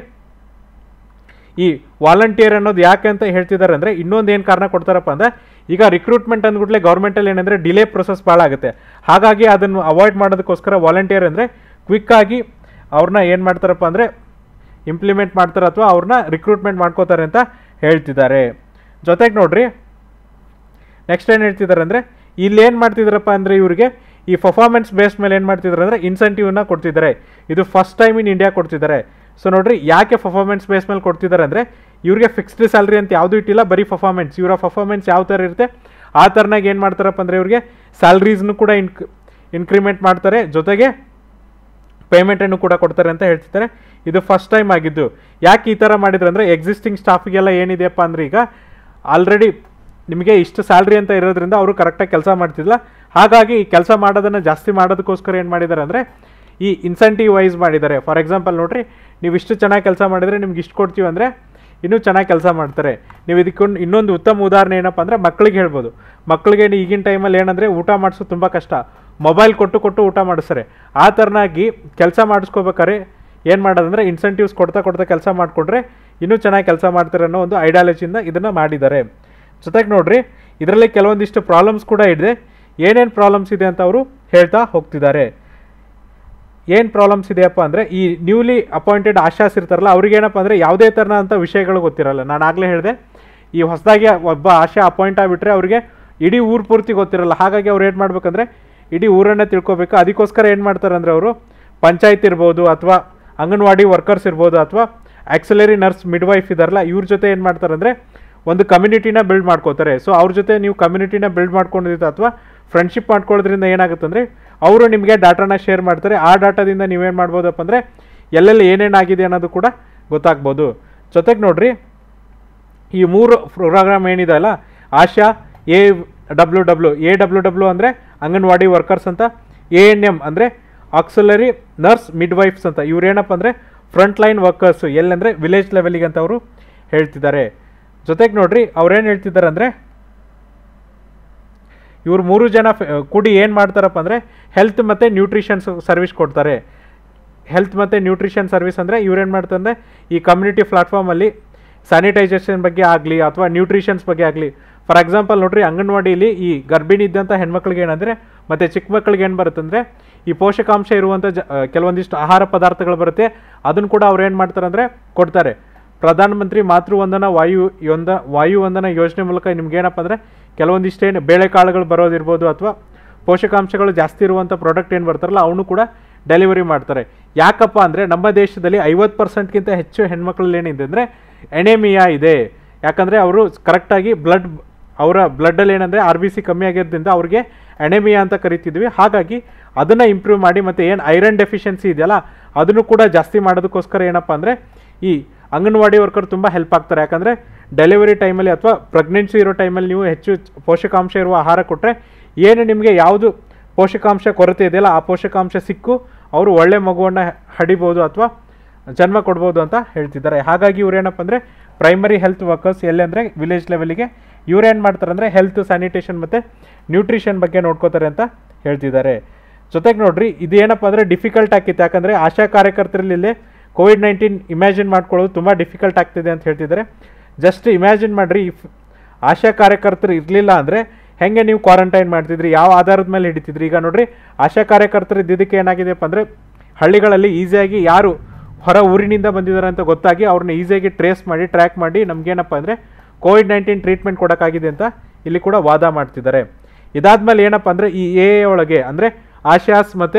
ಈ ವಾಲಂಟಿಯರ್ ಅನ್ನೋದು ಯಾಕೆ ಅಂತ ಹೇಳ್ತಿದ್ದಾರೆ ಅಂದರೆ ಇನ್ನೊಂದು ಏನು ಕಾರಣ ಕೊಡ್ತಾರಪ್ಪ ಅಂದರೆ ಈಗ ರಿಕ್ರೂಟ್ಮೆಂಟ್ ಅಂದ್ಬಿಟ್ಲೆ ಗೌರ್ಮೆಂಟಲ್ಲಿ ಏನಂದರೆ ಡಿಲೇ ಪ್ರೊಸೆಸ್ ಭಾಳ ಆಗುತ್ತೆ ಹಾಗಾಗಿ ಅದನ್ನು ಅವಾಯ್ಡ್ ಮಾಡೋದಕ್ಕೋಸ್ಕರ ವಾಲಂಟಿಯರ್ ಅಂದರೆ ಕ್ವಿಕ್ಕಾಗಿ ಅವ್ರನ್ನ ಏನು ಮಾಡ್ತಾರಪ್ಪ ಅಂದರೆ ಇಂಪ್ಲಿಮೆಂಟ್ ಮಾಡ್ತಾರೆ ಅಥವಾ ಅವ್ರನ್ನ ರಿಕ್ರೂಟ್ಮೆಂಟ್ ಮಾಡ್ಕೋತಾರೆ ಅಂತ ಹೇಳ್ತಿದ್ದಾರೆ ಜೊತೆಗೆ ನೋಡ್ರಿ ನೆಕ್ಸ್ಟ್ ಏನು ಹೇಳ್ತಿದ್ದಾರೆ ಅಂದರೆ ಇಲ್ಲಿ ಏನು ಮಾಡ್ತಿದ್ದಾರಪ್ಪ ಅಂದರೆ ಇವರಿಗೆ ಈ ಪರ್ಫಾರ್ಮೆನ್ಸ್ ಬೇಸ್ ಮೇಲೆ ಏನು ಮಾಡ್ತಿದ್ದಾರೆ ಅಂದರೆ ಇನ್ಸೆಂಟಿವ್ನ ಕೊಡ್ತಿದ್ದಾರೆ ಇದು ಫಸ್ಟ್ ಟೈಮ್ ಇನ್ ಇಂಡಿಯಾ ಕೊಡ್ತಿದ್ದಾರೆ ಸೊ ನೋಡ್ರಿ ಯಾಕೆ ಪರ್ಫಾರ್ಮೆನ್ಸ್ ಬೇಸ್ ಮೇಲೆ ಕೊಡ್ತಿದ್ದಾರೆ ಅಂದರೆ ಇವ್ರಿಗೆ ಫಿಕ್ಸ್ಡ್ ಸ್ಯಾಲ್ರಿ ಅಂತ ಯಾವುದೂ ಇಟ್ಟಿಲ್ಲ ಬರೀ ಪರ್ಫಾರ್ಮೆನ್ಸ್ ಇವರ ಪರ್ಫಾರ್ಮೆನ್ಸ್ ಯಾವ ಥರ ಇರುತ್ತೆ ಆ ಥರನಾಗ ಏನು ಮಾಡ್ತಾರಪ್ಪ ಅಂದರೆ ಇವ್ರಿಗೆ ಸ್ಯಾಲ್ರೀಸ್ನು ಕೂಡ ಇನ್ಕ್ ಇನ್ಕ್ರಿಮೆಂಟ್ ಮಾಡ್ತಾರೆ ಜೊತೆಗೆ ಪೇಮೆಂಟನ್ನು ಕೂಡ ಕೊಡ್ತಾರೆ ಅಂತ ಹೇಳ್ತಿದ್ದಾರೆ ಇದು ಫಸ್ಟ್ ಟೈಮ್ ಆಗಿದ್ದು ಯಾಕೆ ಈ ಥರ ಮಾಡಿದ್ರು ಅಂದರೆ ಎಕ್ಸಿಸ್ಟಿಂಗ್ ಸ್ಟಾಫಿಗೆಲ್ಲ ಏನಿದೆಯಪ್ಪ ಅಂದರೆ ಈಗ ಆಲ್ರೆಡಿ ನಿಮಗೆ ಇಷ್ಟು ಸ್ಯಾಲ್ರಿ ಅಂತ ಇರೋದ್ರಿಂದ ಅವರು ಕರೆಕ್ಟಾಗಿ ಕೆಲಸ ಮಾಡ್ತಿಲ್ಲ ಹಾಗಾಗಿ ಈ ಕೆಲಸ ಮಾಡೋದನ್ನು ಜಾಸ್ತಿ ಮಾಡೋದಕ್ಕೋಸ್ಕರ ಏನು ಮಾಡಿದ್ದಾರೆ ಅಂದರೆ ಈ ಇನ್ಸೆಂಟಿವ್ ವೈಸ್ ಮಾಡಿದ್ದಾರೆ ಫಾರ್ ಎಕ್ಸಾಂಪಲ್ ನೋಡ್ರಿ ನೀವು ಇಷ್ಟು ಚೆನ್ನಾಗಿ ಕೆಲಸ ಮಾಡಿದರೆ ನಿಮ್ಗೆ ಇಷ್ಟು ಕೊಡ್ತೀವಿ ಅಂದರೆ ಇನ್ನೂ ಚೆನ್ನಾಗಿ ಕೆಲಸ ಮಾಡ್ತಾರೆ ನೀವು ಇದಕ್ಕೊಂದು ಇನ್ನೊಂದು ಉತ್ತಮ ಉದಾಹರಣೆ ಏನಪ್ಪ ಅಂದರೆ ಮಕ್ಕಳಿಗೆ ಹೇಳ್ಬೋದು ಮಕ್ಕಳಿಗೆ ಈಗಿನ ಟೈಮಲ್ಲಿ ಏನಂದರೆ ಊಟ ಮಾಡಿಸೋದು ತುಂಬ ಕಷ್ಟ ಮೊಬೈಲ್ ಕೊಟ್ಟು ಕೊಟ್ಟು ಊಟ ಮಾಡಿಸ್ತಾರೆ ಆ ಥರನಾಗಿ ಕೆಲಸ ಮಾಡಿಸ್ಕೋಬೇಕಾದ್ರೆ ಏನು ಮಾಡೋದಂದರೆ ಇನ್ಸೆಂಟಿವ್ಸ್ ಕೊಡ್ತಾ ಕೊಡ್ತಾ ಕೆಲಸ ಮಾಡಿಕೊಂಡ್ರೆ ಇನ್ನೂ ಚೆನ್ನಾಗಿ ಕೆಲಸ ಮಾಡ್ತಾರೆ ಅನ್ನೋ ಒಂದು ಐಡಿಯಾಲಜಿಯಿಂದ ಇದನ್ನು ಮಾಡಿದ್ದಾರೆ ಜೊತೆಗೆ ನೋಡ್ರಿ ಇದರಲ್ಲಿ ಕೆಲವೊಂದಿಷ್ಟು ಪ್ರಾಬ್ಲಮ್ಸ್ ಕೂಡ ಇದೆ ಏನೇನು ಪ್ರಾಬ್ಲಮ್ಸ್ ಇದೆ ಅಂತ ಅವರು ಹೇಳ್ತಾ ಹೋಗ್ತಿದ್ದಾರೆ ಏನು ಪ್ರಾಬ್ಲಮ್ಸ್ ಇದೆಯಪ್ಪ ಅಂದರೆ ಈ ನ್ಯೂಲಿ ಅಪಾಯಿಂಟೆಡ್ ಆಶಾಸ್ ಇರ್ತಾರಲ್ಲ ಅವ್ರಿಗೇನಪ್ಪ ಅಂದರೆ ಯಾವುದೇ ಥರನಂಥ ವಿಷಯಗಳು ಗೊತ್ತಿರಲ್ಲ ನಾನು ಆಗಲೇ ಹೇಳಿದೆ ಈ ಹೊಸದಾಗಿ ಒಬ್ಬ ಆಶಾ ಅಪಾಯಿಂಟ್ ಆಗಿಬಿಟ್ರೆ ಅವ್ರಿಗೆ ಇಡೀ ಊರು ಪೂರ್ತಿ ಗೊತ್ತಿರಲ್ಲ ಹಾಗಾಗಿ ಅವ್ರು ಏನು ಮಾಡ್ಬೇಕಂದ್ರೆ ಇಡೀ ಊರನ್ನೇ ತಿಳ್ಕೊಬೇಕು ಅದಕ್ಕೋಸ್ಕರ ಏನು ಮಾಡ್ತಾರೆ ಅಂದರೆ ಅವರು ಪಂಚಾಯತ್ ಇರ್ಬೋದು ಅಥವಾ ಅಂಗನವಾಡಿ ವರ್ಕರ್ಸ್ ಇರ್ಬೋದು ಅಥವಾ ಆಕ್ಸಲರಿ ನರ್ಸ್ ಮಿಡ್ವೈಫ್ ಇದಾರಲ್ಲ ಇವ್ರ ಜೊತೆ ಏನು ಮಾಡ್ತಾರೆ ಅಂದರೆ ಒಂದು ಕಮ್ಯುನಿಟಿನ ಬಿಲ್ಡ್ ಮಾಡ್ಕೋತಾರೆ ಸೊ ಅವ್ರ ಜೊತೆ ನೀವು ಕಮ್ಯುನಿಟಿನ ಬಿಲ್ಡ್ ಮಾಡ್ಕೊಂಡಿದ್ದ ಅಥವಾ ಫ್ರೆಂಡ್ಶಿಪ್ ಮಾಡ್ಕೊಳ್ಳೋದ್ರಿಂದ ಏನಾಗುತ್ತೆ ಅಂದರೆ ಅವರು ನಿಮಗೆ ಡಾಟಾನ ಶೇರ್ ಮಾಡ್ತಾರೆ ಆ ಡಾಟಾದಿಂದ ನೀವೇನು ಮಾಡ್ಬೋದಪ್ಪ ಅಂದರೆ ಎಲ್ಲೆಲ್ಲಿ ಏನೇನಾಗಿದೆ ಅನ್ನೋದು ಕೂಡ ಗೊತ್ತಾಗ್ಬೋದು ಜೊತೆಗೆ ನೋಡ್ರಿ ಈ ಮೂರು ಪ್ರೋಗ್ರಾಮ್ ಏನಿದೆ ಅಲ್ಲ ASHA A W W A W W ಅಂದರೆ ಅಂಗನವಾಡಿ ವರ್ಕರ್ಸ್ ಅಂತ ಎ ಎನ್ ಎಮ್ ಅಂದರೆ ಆಕ್ಸಲರಿ ನರ್ಸ್ ಮಿಡ್ವೈಫ್ಸ್ ಅಂತ ಇವ್ರು ಏನಪ್ಪ ಅಂದರೆ ಫ್ರಂಟ್ ಲೈನ್ ವರ್ಕರ್ಸು ಎಲ್ಲಂದರೆ ವಿಲೇಜ್ ಲೆವೆಲಿಗೆ ಅಂತ ಅವರು ಹೇಳ್ತಿದ್ದಾರೆ ಜೊತೆಗೆ ನೋಡ್ರಿ ಅವ್ರೇನು ಹೇಳ್ತಿದ್ದಾರೆ ಅಂದರೆ ಇವ್ರು ಮೂರು ಜನ ಫೆ- ಕೂಡಿ ಏನು ಮಾಡ್ತಾರಪ್ಪ ಅಂದರೆ ಹೆಲ್ತ್ ಮತ್ತು ನ್ಯೂಟ್ರಿಷನ್ ಸರ್ವಿಸ್ ಕೊಡ್ತಾರೆ ಹೆಲ್ತ್ ಮತ್ತು ನ್ಯೂಟ್ರಿಷನ್ ಸರ್ವಿಸ್ ಅಂದರೆ ಇವ್ರೇನು ಮಾಡ್ತಾರೆ ಅಂದರೆ ಈ ಕಮ್ಯುನಿಟಿ ಪ್ಲಾಟ್ಫಾರ್ಮಲ್ಲಿ ಸ್ಯಾನಿಟೈಸೇಷನ್ ಬಗ್ಗೆ ಆಗಲಿ ಅಥವಾ ನ್ಯೂಟ್ರಿಷನ್ಸ್ ಬಗ್ಗೆ ಆಗಲಿ ಫಾರ್ ಎಕ್ಸಾಂಪಲ್ ನೋಡ್ರಿ ಅಂಗನವಾಡಿಲಿ ಈ ಗರ್ಭಿಣಿ ಇದ್ದಂಥ ಹೆಣ್ಮಕ್ಳಿಗೆ ಏನಂದರೆ ಮತ್ತು ಚಿಕ್ಕ ಮಕ್ಕಳಿಗೆ ಏನು ಬರುತ್ತೆ ಅಂದರೆ ಈ ಪೋಷಕಾಂಶ ಇರುವಂಥ ಜ ಆ, ಕೆಲವೊಂದಿಷ್ಟು ಆಹಾರ ಪದಾರ್ಥಗಳು ಬರುತ್ತೆ ಅದನ್ನು ಕೂಡ ಅವ್ರು ಏನು ಮಾಡ್ತಾರೆ ಅಂದರೆ ಕೊಡ್ತಾರೆ ಪ್ರಧಾನಮಂತ್ರಿ ಮಾತೃವಂದನ ವಾಯು ಯೊಂದ ವಾಯು ವಂದನ ಯೋಜನೆ ಮೂಲಕ ನಿಮ್ಗೇನಪ್ಪ ಅಂದರೆ ಕೆಲವೊಂದಿಷ್ಟೇನು ಬೇಳೆಕಾಳುಗಳು ಬರೋದಿರ್ಬೋದು ಅಥವಾ ಪೋಷಕಾಂಶಗಳು ಜಾಸ್ತಿ ಇರುವಂಥ ಪ್ರಾಡಕ್ಟ್ ಏನು ಬರ್ತಾರಲ್ಲ ಅವನು ಕೂಡ ಡೆಲಿವರಿ ಮಾಡ್ತಾರೆ ಯಾಕಪ್ಪ ಅಂದರೆ ನಮ್ಮ ದೇಶದಲ್ಲಿ ಐವತ್ತು ಪರ್ಸೆಂಟ್ಗಿಂತ ಹೆಚ್ಚು ಹೆಣ್ಮಕ್ಳಲ್ಲಿ ಏನಿದೆ ಅಂದರೆ ಎಣೆಮಿಯಾ ಇದೆ ಯಾಕಂದರೆ ಅವರು ಕರೆಕ್ಟಾಗಿ ಬ್ಲಡ್ ಅವರ ಬ್ಲಡ್ಡಲ್ಲಿ ಏನಂದರೆ ಆರ್ ಬಿ ಸಿ ಕಮ್ಮಿ ಆಗಿರೋದ್ರಿಂದ ಅವ್ರಿಗೆ ಎಣೆಮಿಯಾ ಅಂತ ಕರಿತಿದ್ವಿ ಹಾಗಾಗಿ ಅದನ್ನು ಇಂಪ್ರೂವ್ ಮಾಡಿ ಮತ್ತು ಏನು ಐರನ್ ಡೆಫಿಷಿಯನ್ಸಿ ಇದೆಯಲ್ಲ ಅದನ್ನು ಕೂಡ ಜಾಸ್ತಿ ಮಾಡೋದಕ್ಕೋಸ್ಕರ ಏನಪ್ಪ ಅಂದರೆ ಈ ಅಂಗನವಾಡಿ ವರ್ಕರ್ ತುಂಬ ಹೆಲ್ಪ್ ಆಗ್ತಾರೆ ಯಾಕಂದರೆ ಡೆಲಿವರಿ ಟೈಮಲ್ಲಿ ಅಥವಾ ಪ್ರೆಗ್ನೆನ್ಸಿ ಇರೋ ಟೈಮಲ್ಲಿ ನೀವು ಹೆಚ್ಚು ಪೋಷಕಾಂಶ ಇರುವ ಆಹಾರ ಕೊಟ್ಟರೆ ಏನು ನಿಮಗೆ ಯಾವುದು ಪೋಷಕಾಂಶ ಕೊರತೆ ಇದೆಯಲ್ಲ ಆ ಪೋಷಕಾಂಶ ಸಿಕ್ಕು ಅವರು ಒಳ್ಳೆ ಮಗುವನ್ನು ಹಡಿಬೋದು ಅಥವಾ ಜನ್ಮ ಕೊಡ್ಬೋದು ಅಂತ ಹೇಳ್ತಿದ್ದಾರೆ ಹಾಗಾಗಿ ಇವ್ರೇನಪ್ಪ ಅಂದರೆ ಪ್ರೈಮರಿ ಹೆಲ್ತ್ ವರ್ಕರ್ಸ್ ಎಲ್ಲಿ ಅಂದರೆ ವಿಲೇಜ್ ಲೆವೆಲಿಗೆ ಇವ್ರೇನು ಮಾಡ್ತಾರೆ ಅಂದರೆ ಹೆಲ್ತ್ ಸ್ಯಾನಿಟೇಷನ್ ಮತ್ತು ನ್ಯೂಟ್ರಿಷನ್ ಬಗ್ಗೆ ನೋಡ್ಕೋತಾರೆ ಅಂತ ಹೇಳ್ತಿದ್ದಾರೆ ಜೊತೆಗೆ ನೋಡ್ರಿ ಇದು ಏನಪ್ಪ ಅಂದರೆ ಡಿಫಿಕಲ್ಟ್ ಆಗಿತ್ತು ಯಾಕಂದರೆ ಆಶಾ ಕಾರ್ಯಕರ್ತರಲ್ಲಿ ಕೋವಿಡ್ ನೈನ್ಟೀನ್ ಇಮ್ಯಾಜಿನ್ ಮಾಡ್ಕೊಳ್ಳೋದು ತುಂಬ ಡಿಫಿಕಲ್ಟ್ ಆಗ್ತಿದೆ ಅಂತ ಹೇಳ್ತಿದ್ದಾರೆ ಜಸ್ಟ್ ಇಮ್ಯಾಜಿನ್ ಮಾಡಿರಿ ಇಫ್ ಆಶಾ ಕಾರ್ಯಕರ್ತರು ಇರಲಿಲ್ಲ ಅಂದರೆ ಹೆಂಗೆ ನೀವು ಕ್ವಾರಂಟೈನ್ ಮಾಡ್ತಿದ್ರಿ ಯಾವ ಆಧಾರದ ಮೇಲೆ ಹಿಡಿತಿದ್ರಿ ಈಗ ನೋಡ್ರಿ ಆಶಾ ಕಾರ್ಯಕರ್ತರು ಇದ್ದಿದ್ದಕ್ಕೆ ಏನಾಗಿದೆಯಪ್ಪ ಅಂದರೆ ಹಳ್ಳಿಗಳಲ್ಲಿ ಈಸಿಯಾಗಿ ಯಾರು ಹೊರ ಊರಿನಿಂದ ಬಂದಿದ್ದಾರೆ ಅಂತ ಗೊತ್ತಾಗಿ ಅವ್ರನ್ನ ಈಸಿಯಾಗಿ ಟ್ರೇಸ್ ಮಾಡಿ ಟ್ರ್ಯಾಕ್ ಮಾಡಿ ನಮಗೇನಪ್ಪ ಅಂದರೆ ಕೋವಿಡ್ ನೈನ್ಟೀನ್ ಟ್ರೀಟ್ಮೆಂಟ್ ಕೊಡೋಕ್ಕಾಗಿದೆ ಅಂತ ಇಲ್ಲಿ ಕೂಡ ವಾದ ಮಾಡ್ತಿದ್ದಾರೆ ಇದಾದ್ಮೇಲೆ ಏನಪ್ಪ ಅಂದರೆ ಈ ಎ ಒಳಗೆ ಅಂದರೆ ಆಶಾಸ್ ಮತ್ತು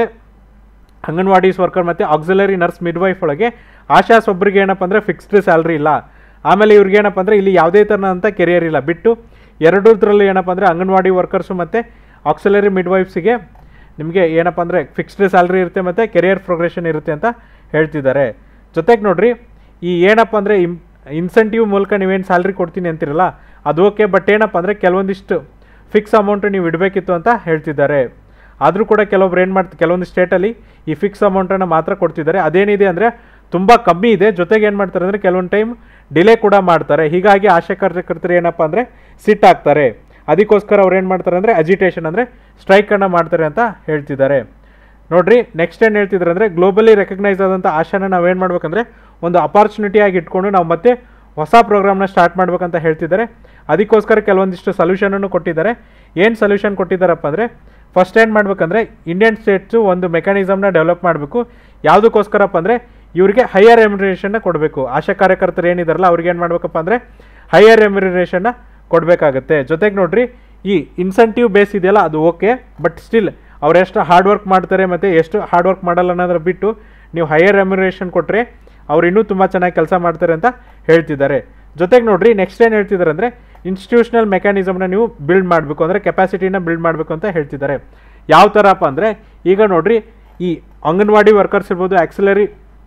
ಅಂಗನವಾಡೀಸ್ ವರ್ಕರ್ ಮತ್ತು ಆಕ್ಸಿಲರಿ ನರ್ಸ್ ಮಿಡ್ವೈಫ್ ಒಳಗೆ ಆಶಾಸ್ ಒಬ್ಬರಿಗೆ ಏನಪ್ಪ ಅಂದರೆ ಫಿಕ್ಸ್ಡ್ ಸ್ಯಾಲ್ರಿ ಇಲ್ಲ ಆಮೇಲೆ ಇವ್ರಿಗೆ ಏನಪ್ಪ ಅಂದರೆ ಇಲ್ಲಿ ಯಾವುದೇ ಥರನಂಥ ಕೆರಿಯರ್ ಇಲ್ಲ ಬಿಟ್ಟು ಎರಡರಲ್ಲೂ ಏನಪ್ಪ ಅಂದರೆ ಅಂಗನವಾಡಿ ವರ್ಕರ್ಸು ಮತ್ತು ಆಕ್ಸಿಲರಿ ಮಿಡ್ವೈಫ್ಸಿಗೆ ನಿಮಗೆ ಏನಪ್ಪ ಅಂದರೆ ಫಿಕ್ಸ್ಡ್ ಸ್ಯಾಲ್ರಿ ಇರುತ್ತೆ ಮತ್ತು ಕೆರಿಯರ್ ಪ್ರೋಗ್ರೆಷನ್ ಇರುತ್ತೆ ಅಂತ ಹೇಳ್ತಿದ್ದಾರೆ ಜೊತೆಗೆ ನೋಡ್ರಿ ಈ ಏನಪ್ಪ ಅಂದರೆ ಇಮ್ ಇನ್ಸೆಂಟಿವ್ ಮೂಲಕ ನೀವೇನು ಸ್ಯಾಲ್ರಿ ಕೊಡ್ತೀನಿ ಅಂತಿರಲ್ಲ ಅದು ಓಕೆ ಬಟ್ ಏನಪ್ಪ ಅಂದರೆ ಕೆಲವೊಂದಿಷ್ಟು ಫಿಕ್ಸ್ ಅಮೌಂಟು ನೀವು ಇಡಬೇಕಿತ್ತು ಅಂತ ಹೇಳ್ತಿದ್ದಾರೆ ಆದರೂ ಕೂಡ ಕೆಲವೊಬ್ರು ಏನು ಮಾಡ್ತಾರೆ ಕೆಲವೊಂದು ಸ್ಟೇಟಲ್ಲಿ ಈ ಫಿಕ್ಸ್ ಅಮೌಂಟನ್ನು ಮಾತ್ರ ಕೊಡ್ತಿದ್ದಾರೆ ಅದೇನಿದೆ ಅಂದರೆ ತುಂಬ ಕಮ್ಮಿ ಇದೆ ಜೊತೆಗೆ ಏನು ಮಾಡ್ತಾರೆ ಅಂದರೆ ಕೆಲವೊಂದು ಟೈಮ್ ಡಿಲೇ ಕೂಡ ಮಾಡ್ತಾರೆ ಹೀಗಾಗಿ ಆಶಾ ಕಾರ್ಯಕರ್ತರು ಏನಪ್ಪ ಅಂದರೆ ಸಿಟ್ ಆಗ್ತಾರೆ ಅದಕ್ಕೋಸ್ಕರ ಅವ್ರು ಏನು ಮಾಡ್ತಾರೆ ಅಂದರೆ ಅಜಿಟೇಷನ್ ಅಂದರೆ ಸ್ಟ್ರೈಕನ್ನು ಮಾಡ್ತಾರೆ ಅಂತ ಹೇಳ್ತಿದ್ದಾರೆ ನೋಡ್ರಿ ನೆಕ್ಸ್ಟ್ ಏನು ಹೇಳ್ತಿದ್ದಾರೆ ಅಂದರೆ ಗ್ಲೋಬಲಿ ರೆಕಗ್ನೈಸ್ ಆದಂಥ ಆಶಾನ ನಾವೇನು ಮಾಡ್ಬೇಕಂದ್ರೆ ಒಂದು ಅಪಾರ್ಚುನಿಟಿಯಾಗಿ ಇಟ್ಕೊಂಡು ನಾವು ಮತ್ತೆ ಹೊಸ ಪ್ರೋಗ್ರಾಮ್ನ ಸ್ಟಾರ್ಟ್ ಮಾಡ್ಬೇಕಂತ ಹೇಳ್ತಿದ್ದಾರೆ ಅದಕ್ಕೋಸ್ಕರ ಕೆಲವೊಂದಿಷ್ಟು ಸೊಲ್ಯೂಷನನ್ನು ಕೊಟ್ಟಿದ್ದಾರೆ ಏನು ಸೊಲ್ಯೂಷನ್ ಕೊಟ್ಟಿದ್ದಾರಪ್ಪ ಅಂದರೆ ಫಸ್ಟ್ ಏನು ಮಾಡ್ಬೇಕಂದ್ರೆ ಇಂಡಿಯನ್ ಸ್ಟೇಟ್ಸು ಒಂದು ಮೆಕ್ಯಾನಿಸಮ್ನ ಡೆವಲಪ್ ಮಾಡಬೇಕು ಯಾವುದಕ್ಕೋಸ್ಕರಪ್ಪ ಅಂದರೆ ಇವರಿಗೆ ಹೈಯರ್ ರೆಮ್ಯುನರೇಷನ್ನ ಕೊಡಬೇಕು ಆಶಾ ಕಾರ್ಯಕರ್ತರು ಏನಿದಾರಲ್ಲ ಅವ್ರಿಗೆ ಏನು ಮಾಡ್ಬೇಕಪ್ಪ ಅಂದರೆ ಹೈಯರ್ ರೆಮ್ಯುನರೇಷನ್ನ ಕೊಡಬೇಕಾಗತ್ತೆ ಜೊತೆಗೆ ನೋಡ್ರಿ ಈ ಇನ್ಸೆಂಟಿವ್ ಬೇಸ್ ಇದೆಯಲ್ಲ ಅದು ಓಕೆ ಬಟ್ ಸ್ಟಿಲ್ ಅವ್ರು ಎಷ್ಟು ಹಾರ್ಡ್ ವರ್ಕ್ ಮಾಡ್ತಾರೆ ಮತ್ತು ಎಷ್ಟು ಹಾರ್ಡ್ ವರ್ಕ್ ಮಾಡಲ್ಲ ಅನ್ನೋದ್ರ ಬಿಟ್ಟು ನೀವು ಹೈಯರ್ ರೆಮ್ಯುನರೇಷನ್ ಕೊಟ್ಟರೆ ಅವ್ರು ಇನ್ನೂ ತುಂಬ ಚೆನ್ನಾಗಿ ಕೆಲಸ ಮಾಡ್ತಾರೆ ಅಂತ ಹೇಳ್ತಿದ್ದಾರೆ ಜೊತೆಗೆ ನೋಡ್ರಿ ನೆಕ್ಸ್ಟ್ ಏನು ಹೇಳ್ತಿದ್ದಾರೆ ಅಂದರೆ ಇನ್ಸ್ಟಿಟ್ಯೂಷನಲ್ ಮೆಕ್ಯಾನಿಸಮ್ನ ನೀವು ಬಿಲ್ಡ್ ಮಾಡಬೇಕು ಅಂದರೆ ಕೆಪಾಸಿಟಿನ ಬಿಲ್ಡ್ ಮಾಡಬೇಕು ಅಂತ ಹೇಳ್ತಿದ್ದಾರೆ ಯಾವ ಥರಪ್ಪ ಅಂದರೆ ಈಗ ನೋಡ್ರಿ ಈ ಅಂಗನವಾಡಿ ವರ್ಕರ್ಸ್ ಇರ್ಬೋದು ಆಕ್ಸಿಲರಿ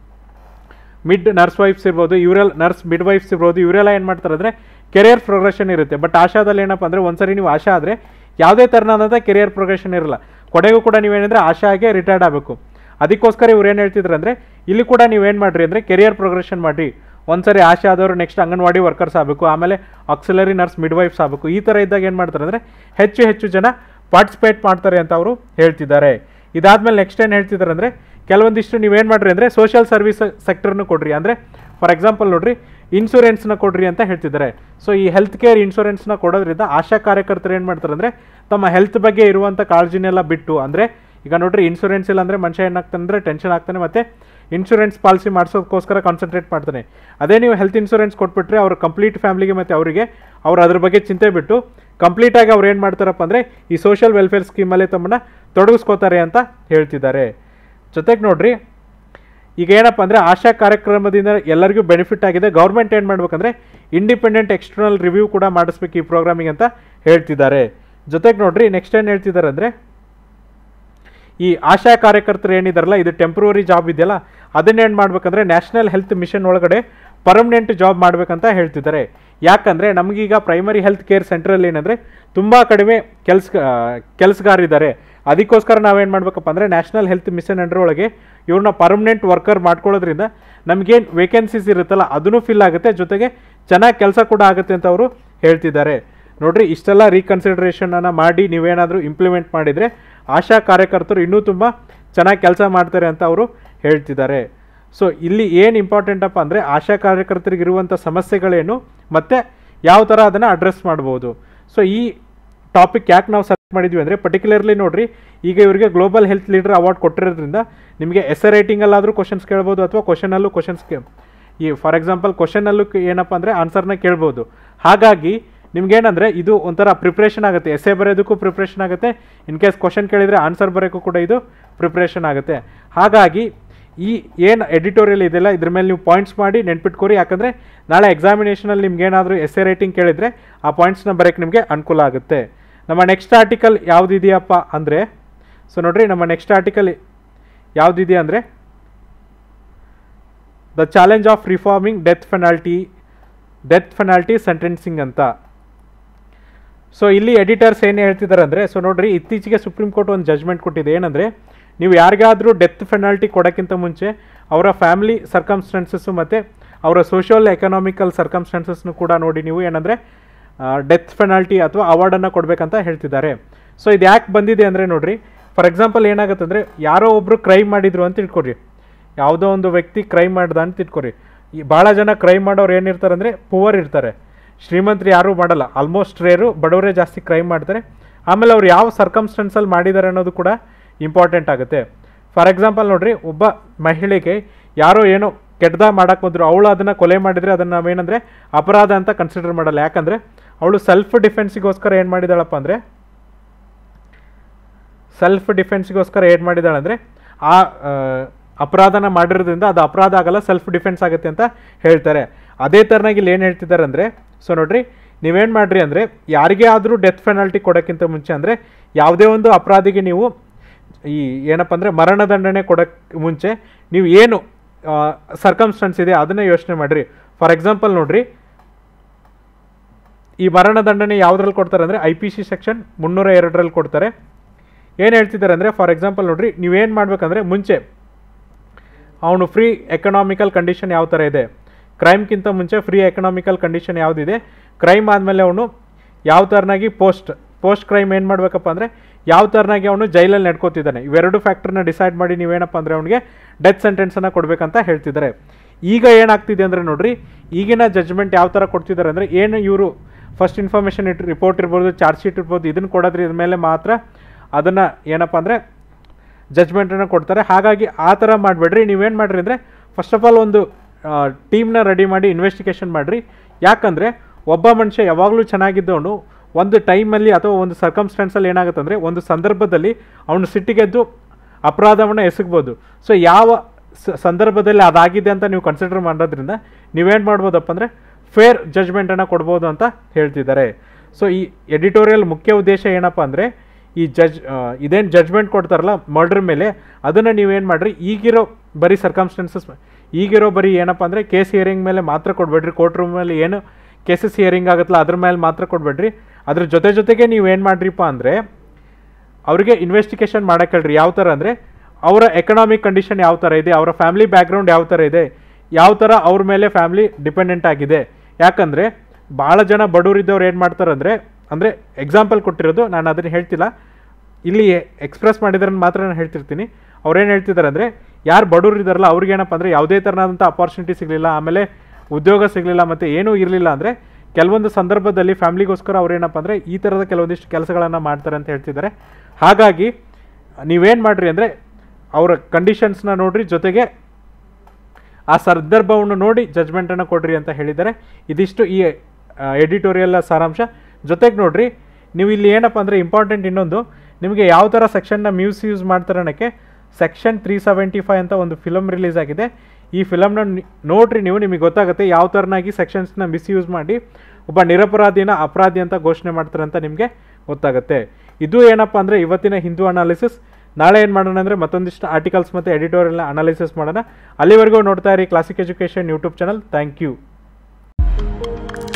ಮಿಡ್ ನರ್ಸ್ ವೈಫ್ಸ್ ಇರ್ಬೋದು ಇವರೆಲ್ಲ ನರ್ಸ್ ಮಿಡ್ ವೈಫ್ಸ್ ಇರ್ಬೋದು ಇವರೆಲ್ಲ ಏನು ಮಾಡ್ತಾರೆ ಅಂದರೆ ಕೆರಿಯರ್ ಪ್ರೋಗ್ರೆಷನ್ ಇರುತ್ತೆ ಬಟ್ ಆಶಾದಲ್ಲಿ ಏನಪ್ಪ ಅಂದರೆ ಒಂದ್ಸರಿ ನೀವು ಆಶಾ ಆದರೆ ಯಾವುದೇ ಥರನಾದಂಥ ಕೆರಿಯರ್ ಪ್ರೋಗ್ರೆಷನ್ ಇರಲ್ಲ ಕೊನೆಗೂ ಕೂಡ ನೀವೇನಂದರೆ ಆಶಾ ಆಗಿ ರಿಟೈರ್ಡ್ ಆಗಬೇಕು ಅದಕ್ಕೋಸ್ಕರ ಇವ್ರು ಏನು ಹೇಳ್ತಿದ್ರು ಅಂದರೆ ಇಲ್ಲಿ ಕೂಡ ನೀವೇನು ಮಾಡಿರಿ ಅಂದರೆ ಕೆರಿಯರ್ ಪ್ರೋಗ್ರೆಷನ್ ಮಾಡಿರಿ ಒಂದ್ಸರಿ ಆಶಾ ಆದವರು ನೆಕ್ಸ್ಟ್ ಅಂಗನವಾಡಿ ವರ್ಕರ್ಸ್ ಆಗಬೇಕು ಆಮೇಲೆ ಆಕ್ಸಿಲರಿ ನರ್ಸ್ ಮಿಡ್ ವೈಫ್ಸ್ ಆಗಬೇಕು ಈ ಥರ ಇದ್ದಾಗ ಏನು ಮಾಡ್ತಾರೆ ಅಂದರೆ ಹೆಚ್ಚು ಹೆಚ್ಚು ಜನ ಪಾರ್ಟಿಸಿಪೇಟ್ ಮಾಡ್ತಾರೆ ಅಂತ ಅವರು ಹೇಳ್ತಿದ್ದಾರೆ ಇದಾದ್ಮೇಲೆ ನೆಕ್ಸ್ಟ್ ಏನು ಹೇಳ್ತಿದ್ದಾರೆ ಅಂದರೆ ಕೆಲವೊಂದಿಷ್ಟು ನೀವೇನು ಮಾಡ್ರಿ ಅಂದರೆ ಸೋಷಿಯಲ್ ಸರ್ವಿಸ್ ಸೆಕ್ಟರ್ನು ಕೊಡ್ರಿ ಅಂದರೆ ಫಾರ್ ಎಕ್ಸಾಂಪಲ್ ನೋಡ್ರಿ ಇನ್ಶೂರೆನ್ಸ್ನ ಕೊಡ್ರಿ ಅಂತ ಹೇಳ್ತಿದ್ದಾರೆ ಸೊ ಈ ಹೆಲ್ತ್ ಕೇರ್ ಇನ್ಶೂರೆನ್ಸ್ನ ಕೊಡೋದ್ರಿಂದ ಆಶಾ ಕಾರ್ಯಕರ್ತರು ಏನು ಮಾಡ್ತಾರೆ ಅಂದರೆ ತಮ್ಮ ಹೆಲ್ತ್ ಬಗ್ಗೆ ಇರುವಂಥ ಕಾಳಜಿನೆಲ್ಲ ಬಿಟ್ಟು ಅಂದರೆ ಈಗ ನೋಡ್ರಿ ಇನ್ಶೂರೆನ್ಸ್ ಇಲ್ಲ ಅಂದರೆ ಮನುಷ್ಯ ಏನಾಗ್ತಾನೆ ಅಂದರೆ ಟೆನ್ಷನ್ ಆಗ್ತಾನೆ ಮತ್ತು ಇನ್ಶೂರೆನ್ಸ್ ಪಾಲಿಸಿ ಮಾಡಿಸೋದಕ್ಕೋಸ್ಕರ ಕಾನ್ಸಂಟ್ರೇಟ್ ಮಾಡ್ತಾನೆ ಅದೇ ನೀವು ಹೆಲ್ತ್ ಇನ್ಶೂರೆನ್ಸ್ ಕೊಟ್ಬಿಟ್ರೆ ಅವ್ರ ಕಂಪ್ಲೀಟ್ ಫ್ಯಾಮಿಲಿಗೆ ಮತ್ತು ಅವರಿಗೆ ಅವ್ರು ಅದ್ರ ಬಗ್ಗೆ ಚಿಂತೆ ಬಿಟ್ಟು ಕಂಪ್ಲೀಟಾಗಿ ಅವ್ರು ಏನು ಮಾಡ್ತಾರಪ್ಪ ಅಂದರೆ ಈ ಸೋಷಿಯಲ್ ವೆಲ್ಫೇರ್ ಸ್ಕೀಮಲ್ಲಿ ತಮ್ಮನ್ನ ತೊಡಗಿಸ್ಕೋತಾರೆ ಅಂತ ಹೇಳ್ತಿದ್ದಾರೆ ಜೊತೆಗೆ ನೋಡ್ರಿ ಈಗ ಏನಪ್ಪ ಅಂದರೆ ಆಶಾ ಕಾರ್ಯಕ್ರಮದಿಂದ ಎಲ್ಲರಿಗೂ ಬೆನಿಫಿಟ್ ಆಗಿದೆ ಗೌರ್ಮೆಂಟ್ ಏನು ಮಾಡ್ಬೇಕಂದ್ರೆ ಇಂಡಿಪೆಂಡೆಂಟ್ ಎಕ್ಸ್ಟರ್ನಲ್ ರಿವ್ಯೂ ಕೂಡ ಮಾಡಿಸ್ಬೇಕು ಈ ಪ್ರೋಗ್ರಾಮಿಂಗ್ ಅಂತ ಹೇಳ್ತಿದ್ದಾರೆ ಜೊತೆಗೆ ನೋಡ್ರಿ ನೆಕ್ಸ್ಟ್ ಏನು ಹೇಳ್ತಿದ್ದಾರೆ ಅಂದರೆ ಈ ಆಶಾ ಕಾರ್ಯಕರ್ತರು ಏನಿದಾರಲ್ಲ ಇದು ಟೆಂಪ್ರವರಿ ಜಾಬ್ ಇದೆಯಲ್ಲ ಅದನ್ನೇನು ಮಾಡ್ಬೇಕಂದ್ರೆ ನ್ಯಾಷನಲ್ ಹೆಲ್ತ್ ಮಿಷನ್ ಒಳಗಡೆ ಪರ್ಮನೆಂಟ್ ಜಾಬ್ ಮಾಡ್ಬೇಕಂತ ಹೇಳ್ತಿದ್ದಾರೆ ಯಾಕಂದರೆ ನಮಗೀಗ ಪ್ರೈಮರಿ ಹೆಲ್ತ್ ಕೇರ್ ಸೆಂಟ್ರಲ್ಲಿ ಏನಂದರೆ ತುಂಬ ಕಡಿಮೆ ಕೆಲ್ಸ ಕೆಲಸಗಾರಿದ್ದಾರೆ ಅದಕ್ಕೋಸ್ಕರ ನಾವೇನು ಮಾಡ್ಬೇಕಪ್ಪ ಅಂದರೆ ನ್ಯಾಷನಲ್ ಹೆಲ್ತ್ ಮಿಷನ್ ಅಂಡರ್ ಒಳಗೆ ಇವ್ರನ್ನ ಪರ್ಮನೆಂಟ್ ವರ್ಕರ್ ಮಾಡ್ಕೊಳ್ಳೋದ್ರಿಂದ ನಮಗೇನು ವೇಕೆನ್ಸೀಸ್ ಇರುತ್ತಲ್ಲ ಅದನ್ನು ಫಿಲ್ ಆಗುತ್ತೆ ಜೊತೆಗೆ ಚೆನ್ನಾಗಿ ಕೆಲಸ ಕೂಡ ಆಗುತ್ತೆ ಅಂತ ಅವರು ಹೇಳ್ತಿದ್ದಾರೆ ನೋಡ್ರಿ ಇಷ್ಟೆಲ್ಲ ರೀಕನ್ಸಿಡರೇಷನನ್ನು ಮಾಡಿ ನೀವೇನಾದರೂ ಇಂಪ್ಲಿಮೆಂಟ್ ಮಾಡಿದರೆ ಆಶಾ ಕಾರ್ಯಕರ್ತರು ಇನ್ನೂ ತುಂಬ ಚೆನ್ನಾಗಿ ಕೆಲಸ ಮಾಡ್ತಾರೆ ಅಂತ ಅವರು ಹೇಳ್ತಿದ್ದಾರೆ ಸೊ ಇಲ್ಲಿ ಏನು ಇಂಪಾರ್ಟೆಂಟಪ್ಪ ಅಂದರೆ ಆಶಾ ಕಾರ್ಯಕರ್ತರಿಗೆ ಇರುವಂಥ ಸಮಸ್ಯೆಗಳೇನು ಮತ್ತು ಯಾವ ಥರ ಅದನ್ನು ಅಡ್ರೆಸ್ ಮಾಡ್ಬೋದು ಸೊ ಈ ಟಾಪಿಕ್ ಯಾಕೆ ನಾವು ಸೆಲೆಕ್ಟ್ ಮಾಡಿದ್ವಿ ಅಂದರೆ ಪರ್ಟಿಕ್ಯುಲರ್ಲಿ ನೋಡ್ರಿ ಈಗ ಇವರಿಗೆ ಗ್ಲೋಬಲ್ ಹೆಲ್ತ್ ಲೀಡರ್ ಅವಾರ್ಡ್ ಕೊಟ್ಟಿರೋದ್ರಿಂದ ನಿಮಗೆ ಎಸ್ ಎ ರೈಟಿಂಗಲ್ಲಾದರೂ ಕ್ವಶನ್ಸ್ ಕೇಳ್ಬೋದು ಅಥವಾ ಕ್ವಶನಲ್ಲೂ ಕ್ವಶನ್ಸ್ ಕೇ ಈ ಫಾರ್ ಎಕ್ಸಾಂಪಲ್ ಕ್ವಶನಲ್ಲೂ ಏನಪ್ಪ ಅಂದರೆ ಆನ್ಸರ್ನ ಕೇಳ್ಬೋದು ಹಾಗಾಗಿ ನಿಮ್ಗೇನಂದರೆ ಇದು ಒಂಥರ ಪ್ರಿಪ್ರೇಷನ್ ಆಗುತ್ತೆ ಎಸ್ ಎ ಬರೆಯೋದಕ್ಕೂ ಪ್ರಿಪ್ರೇಷನ್ ಆಗುತ್ತೆ ಇನ್ ಕೇಸ್ ಕ್ವಶನ್ ಕೇಳಿದರೆ ಆನ್ಸರ್ ಬರೋಕ್ಕೂ ಕೂಡ ಇದು ಪ್ರಿಪ್ರೇಷನ್ ಆಗುತ್ತೆ ಹಾಗಾಗಿ ಈ ಏನು ಎಡಿಟೋರಿಯಲ್ ಇದೆಯಲ್ಲ ಇದ್ರ ಮೇಲೆ ನೀವು ಪಾಯಿಂಟ್ಸ್ ಮಾಡಿ ನೆನ್ಪಿಟ್ಕೋರಿ ಯಾಕಂದರೆ ನಾಳೆ ಎಕ್ಸಾಮಿನೇಷನಲ್ಲಿ ನಿಮ್ಗೆ ಏನಾದರೂ ಎಸ್ ಎ ರೈಟಿಂಗ್ ಕೇಳಿದರೆ ಆ ಪಾಯಿಂಟ್ಸ್ನ ಬರೋಕ್ಕೆ ನಿಮಗೆ ಅನುಕೂಲ ಆಗುತ್ತೆ ನಮ್ಮ ನೆಕ್ಸ್ಟ್ ಆರ್ಟಿಕಲ್ ಯಾವುದಿದೆಯಪ್ಪ ಅಂದರೆ ಸೊ ನೋಡ್ರಿ ನಮ್ಮ ನೆಕ್ಸ್ಟ್ ಆರ್ಟಿಕಲ್ ಯಾವುದಿದೆಯಾ ಅಂದರೆ the challenge of reforming death penalty death penalty sentencing ಅಂತ ಸೊ ಇಲ್ಲಿ ಎಡಿಟರ್ಸ್ ಏನು ಹೇಳ್ತಿದ್ದಾರೆ ಅಂದರೆ ಸೊ ನೋಡ್ರಿ ಇತ್ತೀಚೆಗೆ ಸುಪ್ರೀಂ ಕೋರ್ಟ್ ಒಂದು ಜಜ್ಮೆಂಟ್ ಕೊಟ್ಟಿದೆ ಏನಂದರೆ ನೀವು ಯಾರಿಗಾದರೂ ಡೆತ್ ಫೆನಾಲ್ಟಿ ಕೊಡೋಕ್ಕಿಂತ ಮುಂಚೆ ಅವರ ಫ್ಯಾಮಿಲಿ ಸರ್ಕಮ್ಸ್ಟೆನ್ಸಸ್ಸು ಮತ್ತು ಅವರ ಸೋಷಿಯಲ್ ಎಕನಾಮಿಕಲ್ ಸರ್ಕಮ್ಸ್ಟೆನ್ಸಸ್ನು ಕೂಡ ನೋಡಿ ನೀವು ಏನಂದರೆ ಡೆತ್ ಫೆನಾಲ್ಟಿ ಅಥವಾ ಅವಾರ್ಡನ್ನು ಕೊಡಬೇಕಂತ ಹೇಳ್ತಿದ್ದಾರೆ ಸೊ ಇದು ಯಾಕೆ ಬಂದಿದೆ ಅಂದರೆ ನೋಡ್ರಿ ಫಾರ್ ಎಕ್ಸಾಂಪಲ್ ಏನಾಗುತ್ತೆ ಅಂದರೆ ಯಾರೋ ಒಬ್ಬರು ಕ್ರೈಮ್ ಮಾಡಿದ್ರು ಅಂತ ತಿಳ್ಕೊರಿ ಯಾವುದೋ ಒಂದು ವ್ಯಕ್ತಿ ಕ್ರೈಮ್ ಮಾಡ್ದ ಅಂತ ತಿಳ್ಕೊರಿ ಈ ಭಾಳ ಜನ ಕ್ರೈಮ್ ಮಾಡೋರು ಏನಿರ್ತಾರೆ ಅಂದರೆ ಪುವರ್ ಇರ್ತಾರೆ ಶ್ರೀಮಂತರು ಯಾರೂ ಮಾಡಲ್ಲ ಆಲ್ಮೋಸ್ಟ್ ರೇರು ಬಡವರೇ ಜಾಸ್ತಿ ಕ್ರೈಮ್ ಮಾಡ್ತಾರೆ ಆಮೇಲೆ ಅವ್ರು ಯಾವ ಸರ್ಕಮ್ಸ್ಟೆನ್ಸಲ್ಲಿ ಮಾಡಿದ್ದಾರೆ ಅನ್ನೋದು ಕೂಡ ಇಂಪಾರ್ಟೆಂಟ್ ಆಗುತ್ತೆ ಫಾರ್ ಎಕ್ಸಾಂಪಲ್ ನೋಡ್ರಿ ಒಬ್ಬ ಮಹಿಳೆಗೆ ಯಾರೋ ಏನೋ ಕೆಟ್ಟದಾಗ ಮಾಡಕ್ಕೆ ಬಂದರು ಅವಳು ಅದನ್ನು ಕೊಲೆ ಮಾಡಿದರೆ ಅದನ್ನು ನಾವೇನಂದರೆ ಅಪರಾಧ ಅಂತ ಕನ್ಸಿಡರ್ ಮಾಡಲ್ಲ ಯಾಕಂದರೆ ಅವಳು ಸೆಲ್ಫ್ ಡಿಫೆನ್ಸಿಗೋಸ್ಕರ ಏನು ಮಾಡಿದಾಳಪ್ಪ ಅಂದರೆ ಸೆಲ್ಫ್ ಡಿಫೆನ್ಸ್ಗೋಸ್ಕರ ಏನು ಮಾಡಿದಾಳೆ ಅಂದರೆ ಆ ಆ, ಅಪರಾಧನ ಮಾಡಿರೋದ್ರಿಂದ ಅದು ಅಪರಾಧ ಆಗಲ್ಲ ಸೆಲ್ಫ್ ಡಿಫೆನ್ಸ್ ಆಗುತ್ತೆ ಅಂತ ಹೇಳ್ತಾರೆ ಅದೇ ಥರನಾಗಿ ಇಲ್ಲಿ ಏನು ಹೇಳ್ತಿದ್ದಾರೆ ಅಂದರೆ ಸೊ ನೋಡ್ರಿ ನೀವೇನು ಮಾಡಿರಿ ಅಂದರೆ ಯಾರಿಗೇ ಆದರೂ ಡೆತ್ ಪೆನಾಲ್ಟಿ ಕೊಡೋಕ್ಕಿಂತ ಮುಂಚೆ ಅಂದರೆ ಯಾವುದೇ ಒಂದು ಅಪರಾಧಿಗೆ ನೀವು ಈ ಏನಪ್ಪ ಅಂದರೆ ಮರಣದಂಡನೆ ಕೊಡೋಕ್ಕೆ ಮುಂಚೆ ನೀವು ಏನು ಸರ್ಕಮ್ಸ್ಟೆನ್ಸ್ ಇದೆ ಅದನ್ನೇ ಯೋಚನೆ ಮಾಡಿರಿ ಫಾರ್ ಎಕ್ಸಾಂಪಲ್ ನೋಡ್ರಿ ಈ ಮರಣದಂಡನೆ ಯಾವುದ್ರಲ್ಲಿ ಕೊಡ್ತಾರೆ ಅಂದರೆ ಐ ಪಿ ಸಿ ಸೆಕ್ಷನ್ ಮುನ್ನೂರ ಎರಡರಲ್ಲಿ ಕೊಡ್ತಾರೆ ಏನು ಹೇಳ್ತಿದ್ದಾರೆ ಅಂದರೆ ಫಾರ್ ಎಕ್ಸಾಂಪಲ್ ನೋಡ್ರಿ ನೀವೇನು ಮಾಡ್ಬೇಕಂದ್ರೆ ಮುಂಚೆ ಅವನು ಫ್ರೀ ಎಕನಾಮಿಕಲ್ ಕಂಡೀಷನ್ ಯಾವ ಥರ ಇದೆ ಕ್ರೈಮ್ಗಿಂತ ಮುಂಚೆ ಫ್ರೀ ಎಕನಾಮಿಕಲ್ ಕಂಡೀಷನ್ ಯಾವುದಿದೆ ಕ್ರೈಮ್ ಆದಮೇಲೆ ಅವನು ಯಾವ ಥರನಾಗಿ ಪೋಸ್ಟ್ ಪೋಸ್ಟ್ ಕ್ರೈಮ್ ಏನು ಮಾಡಬೇಕಪ್ಪ ಅಂದರೆ ಯಾವ ಥರನಾಗಿ ಅವನು ಜೈಲಲ್ಲಿ ನಡ್ಕೋತಿದ್ದಾನೆ ಇವೆರಡು ಫ್ಯಾಕ್ಟ್ರನ್ನ ಡಿಸೈಡ್ ಮಾಡಿ ನೀವೇನಪ್ಪ ಅಂದರೆ ಅವನಿಗೆ ಡೆತ್ ಸೆಂಟೆನ್ಸನ್ನು ಕೊಡಬೇಕಂತ ಹೇಳ್ತಿದ್ದಾರೆ ಈಗ ಏನಾಗ್ತಿದೆ ಅಂದರೆ ನೋಡ್ರಿ ಈಗಿನ ಜಜ್ಮೆಂಟ್ ಯಾವ ಥರ ಕೊಡ್ತಿದ್ದಾರೆ ಅಂದರೆ ಏನು ಇವರು ಫಸ್ಟ್ ಇನ್ಫಾರ್ಮೇಷನ್ ಇಟ್ ರಿಪೋರ್ಟ್ ಇರ್ಬೋದು ಚಾರ್ಜ್ ಶೀಟ್ ಇರ್ಬೋದು ಇದನ್ನು ಕೊಡೋದ್ರ ಇದ್ರ ಮೇಲೆ ಮಾತ್ರ ಅದನ್ನು ಏನಪ್ಪ ಅಂದರೆ ಜಜ್ಮೆಂಟನ್ನು ಕೊಡ್ತಾರೆ ಹಾಗಾಗಿ ಆ ಥರ ಮಾಡಬೇಡ್ರಿ ನೀವೇನು ಮಾಡಿರಿ ಅಂದರೆ ಫಸ್ಟ್ ಆಫ್ ಆಲ್ ಒಂದು ಟೀಮ್ನ ರೆಡಿ ಮಾಡಿ ಇನ್ವೆಸ್ಟಿಗೇಷನ್ ಮಾಡಿರಿ ಯಾಕಂದರೆ ಒಬ್ಬ ಮನುಷ್ಯ ಯಾವಾಗಲೂ ಚೆನ್ನಾಗಿದ್ದವನು ಒಂದು ಟೈಮಲ್ಲಿ ಅಥವಾ ಒಂದು ಸರ್ಕಮ್ಸ್ಟೆನ್ಸಲ್ಲಿ ಏನಾಗುತ್ತೆ ಅಂದರೆ ಒಂದು ಸಂದರ್ಭದಲ್ಲಿ ಅವನು ಸಿಟ್ಟಿಗೆದ್ದು ಅಪರಾಧವನ್ನು ಎಸಗ್ಬೋದು ಸೊ ಯಾವ ಸ- ಸಂದರ್ಭದಲ್ಲಿ ಅದಾಗಿದೆ ಅಂತ ನೀವು ಕನ್ಸಿಡರ್ ಮಾಡೋದ್ರಿಂದ ನೀವೇನು ಮಾಡ್ಬೋದಪ್ಪ ಅಂದರೆ ಫೇರ್ ಜಜ್ಮೆಂಟನ್ನು ಕೊಡ್ಬೋದು ಅಂತ ಹೇಳ್ತಿದ್ದಾರೆ ಸೊ ಈ ಎಡಿಟೋರಿಯಲ್ ಮುಖ್ಯ ಉದ್ದೇಶ ಏನಪ್ಪ ಅಂದರೆ ಈ ಜಜ್ ಇದೇನು ಜಜ್ಮೆಂಟ್ ಕೊಡ್ತಾರಲ್ಲ ಮರ್ಡರ್ ಮೇಲೆ ಅದನ್ನು ನೀವೇನು ಮಾಡಿರಿ ಈಗಿರೋ ಬರೀ ಸರ್ಕಮ್ಸ್ಟೆನ್ಸಸ್ ಈಗಿರೋ ಬರೀ ಏನಪ್ಪ ಅಂದರೆ ಕೇಸ್ ಹಿಯರಿಂಗ್ ಮೇಲೆ ಮಾತ್ರ ಕೊಡಬೇಡ್ರಿ ಕೋರ್ಟ್ ರೂಮಲ್ಲಿ ಏನು ಕೇಸಸ್ ಹಿಯರಿಂಗ್ ಆಗುತ್ತಲ್ಲ ಅದ್ರ ಮೇಲೆ ಮಾತ್ರ ಕೊಡಬೇಡ್ರಿ ಅದ್ರ ಜೊತೆ ಜೊತೆಗೆ ನೀವು ಏನು ಮಾಡ್ರಿಪ್ಪ ಅಂದರೆ ಅವರಿಗೆ ಇನ್ವೆಸ್ಟಿಗೇಷನ್ ಮಾಡಕ್ಕೆ ಹೇಳ್ರಿ ಯಾವ ಥರ ಅಂದರೆ ಅವರ ಎಕನಾಮಿಕ್ ಕಂಡೀಷನ್ ಯಾವ ಥರ ಇದೆ ಅವರ ಫ್ಯಾಮಿಲಿ ಬ್ಯಾಕ್ಗ್ರೌಂಡ್ ಯಾವ ಥರ ಇದೆ ಯಾವ ಥರ ಅವ್ರ ಮೇಲೆ ಫ್ಯಾಮಿಲಿ ಡಿಪೆಂಡೆಂಟ್ ಆಗಿದೆ ಯಾಕಂದರೆ ಭಾಳ ಜನ ಬಡವರಿದ್ದವ್ರು ಏನು ಮಾಡ್ತಾರೆ ಅಂದರೆ ಅಂದರೆ ಎಕ್ಸಾಂಪಲ್ ಕೊಟ್ಟಿರೋದು ನಾನು ಅದನ್ನು ಹೇಳ್ತಿಲ್ಲ ಇಲ್ಲಿ ಎಕ್ಸ್ಪ್ರೆಸ್ ಮಾಡಿದ್ರೆ ಮಾತ್ರ ನಾನು ಹೇಳ್ತಿರ್ತೀನಿ ಅವ್ರೇನು ಹೇಳ್ತಿದ್ದಾರೆ ಅಂದರೆ ಯಾರು ಬಡವರು ಇದ್ದಾರಲ್ಲ ಅವ್ರಿಗೆ ಏನಪ್ಪ ಅಂದರೆ ಯಾವುದೇ ಥರನಾದಂಥ ಅಪಾರ್ಚುನಿಟಿ ಸಿಗಲಿಲ್ಲ ಆಮೇಲೆ ಉದ್ಯೋಗ ಸಿಗಲಿಲ್ಲ ಮತ್ತು ಏನೂ ಇರಲಿಲ್ಲ ಅಂದರೆ ಕೆಲವೊಂದು ಸಂದರ್ಭದಲ್ಲಿ ಫ್ಯಾಮ್ಲಿಗೋಸ್ಕರ ಅವ್ರು ಏನಪ್ಪ ಅಂದರೆ ಈ ಥರದ ಕೆಲವೊಂದಿಷ್ಟು ಕೆಲಸಗಳನ್ನು ಮಾಡ್ತಾರೆ ಅಂತ ಹೇಳ್ತಿದ್ದಾರೆ ಹಾಗಾಗಿ ನೀವೇನು ಮಾಡಿರಿ ಅಂದರೆ ಅವರ ಕಂಡೀಷನ್ಸ್ನ ನೋಡ್ರಿ ಜೊತೆಗೆ ಆ ಸಂದರ್ಭವನ್ನು ನೋಡಿ ಜಜ್ಮೆಂಟನ್ನು ಕೊಡ್ರಿ ಅಂತ ಹೇಳಿದ್ದಾರೆ ಇದಿಷ್ಟು ಈ ಎಡಿಟೋರಿಯಲ್ ಸಾರಾಂಶ ಜೊತೆಗೆ ನೋಡ್ರಿ ನೀವು ಇಲ್ಲಿ ಏನಪ್ಪ ಅಂದರೆ ಇಂಪಾರ್ಟೆಂಟ್ ಇನ್ನೊಂದು ನಿಮಗೆ ಯಾವ ಥರ ಸೆಕ್ಷನ್ನ ಮ್ಯೂಸ್ ಯೂಸ್ ಮಾಡ್ತಾರೆ ಅನ್ನೋಕ್ಕೆ ಸೆಕ್ಷನ್ ತ್ರೀ ಸೆವೆಂಟಿ ಫೈವ್ ಅಂತ ಒಂದು ಫಿಲಮ್ ರಿಲೀಸ್ ಆಗಿದೆ ಈ ಫಿಲಮ್ನ ನೋಡ್ರಿ ನೀವು ನಿಮಗೆ ಗೊತ್ತಾಗುತ್ತೆ ಯಾವ ಥರನಾಗಿ ಸೆಕ್ಷನ್ಸ್ನ ಮಿಸ್ಯೂಸ್ ಮಾಡಿ ಒಬ್ಬ ನಿರಪರಾಧಿನ ಅಪರಾಧಿ ಅಂತ ಘೋಷಣೆ ಮಾಡ್ತಾರೆ ಅಂತ ನಿಮಗೆ ಗೊತ್ತಾಗುತ್ತೆ ಇದು ಏನಪ್ಪ ಅಂದರೆ ಇವತ್ತಿನ ಹಿಂದೂ ಅನಾಲಿಸಿಸ್ ನಾಳೆ ಏನು ಮಾಡೋಣ ಅಂದರೆ ಮತ್ತೊಂದಿಷ್ಟು ಆರ್ಟಿಕಲ್ಸ್ ಮತ್ತು ಎಡಿಟೋರಿಯಲ್ನ ಅನಾಲಿಸಿಸ್ ಮಾಡೋಣ ಅಲ್ಲಿವರೆಗೂ ನೋಡ್ತಾ ಇರಿ Classic education YouTube channel thank you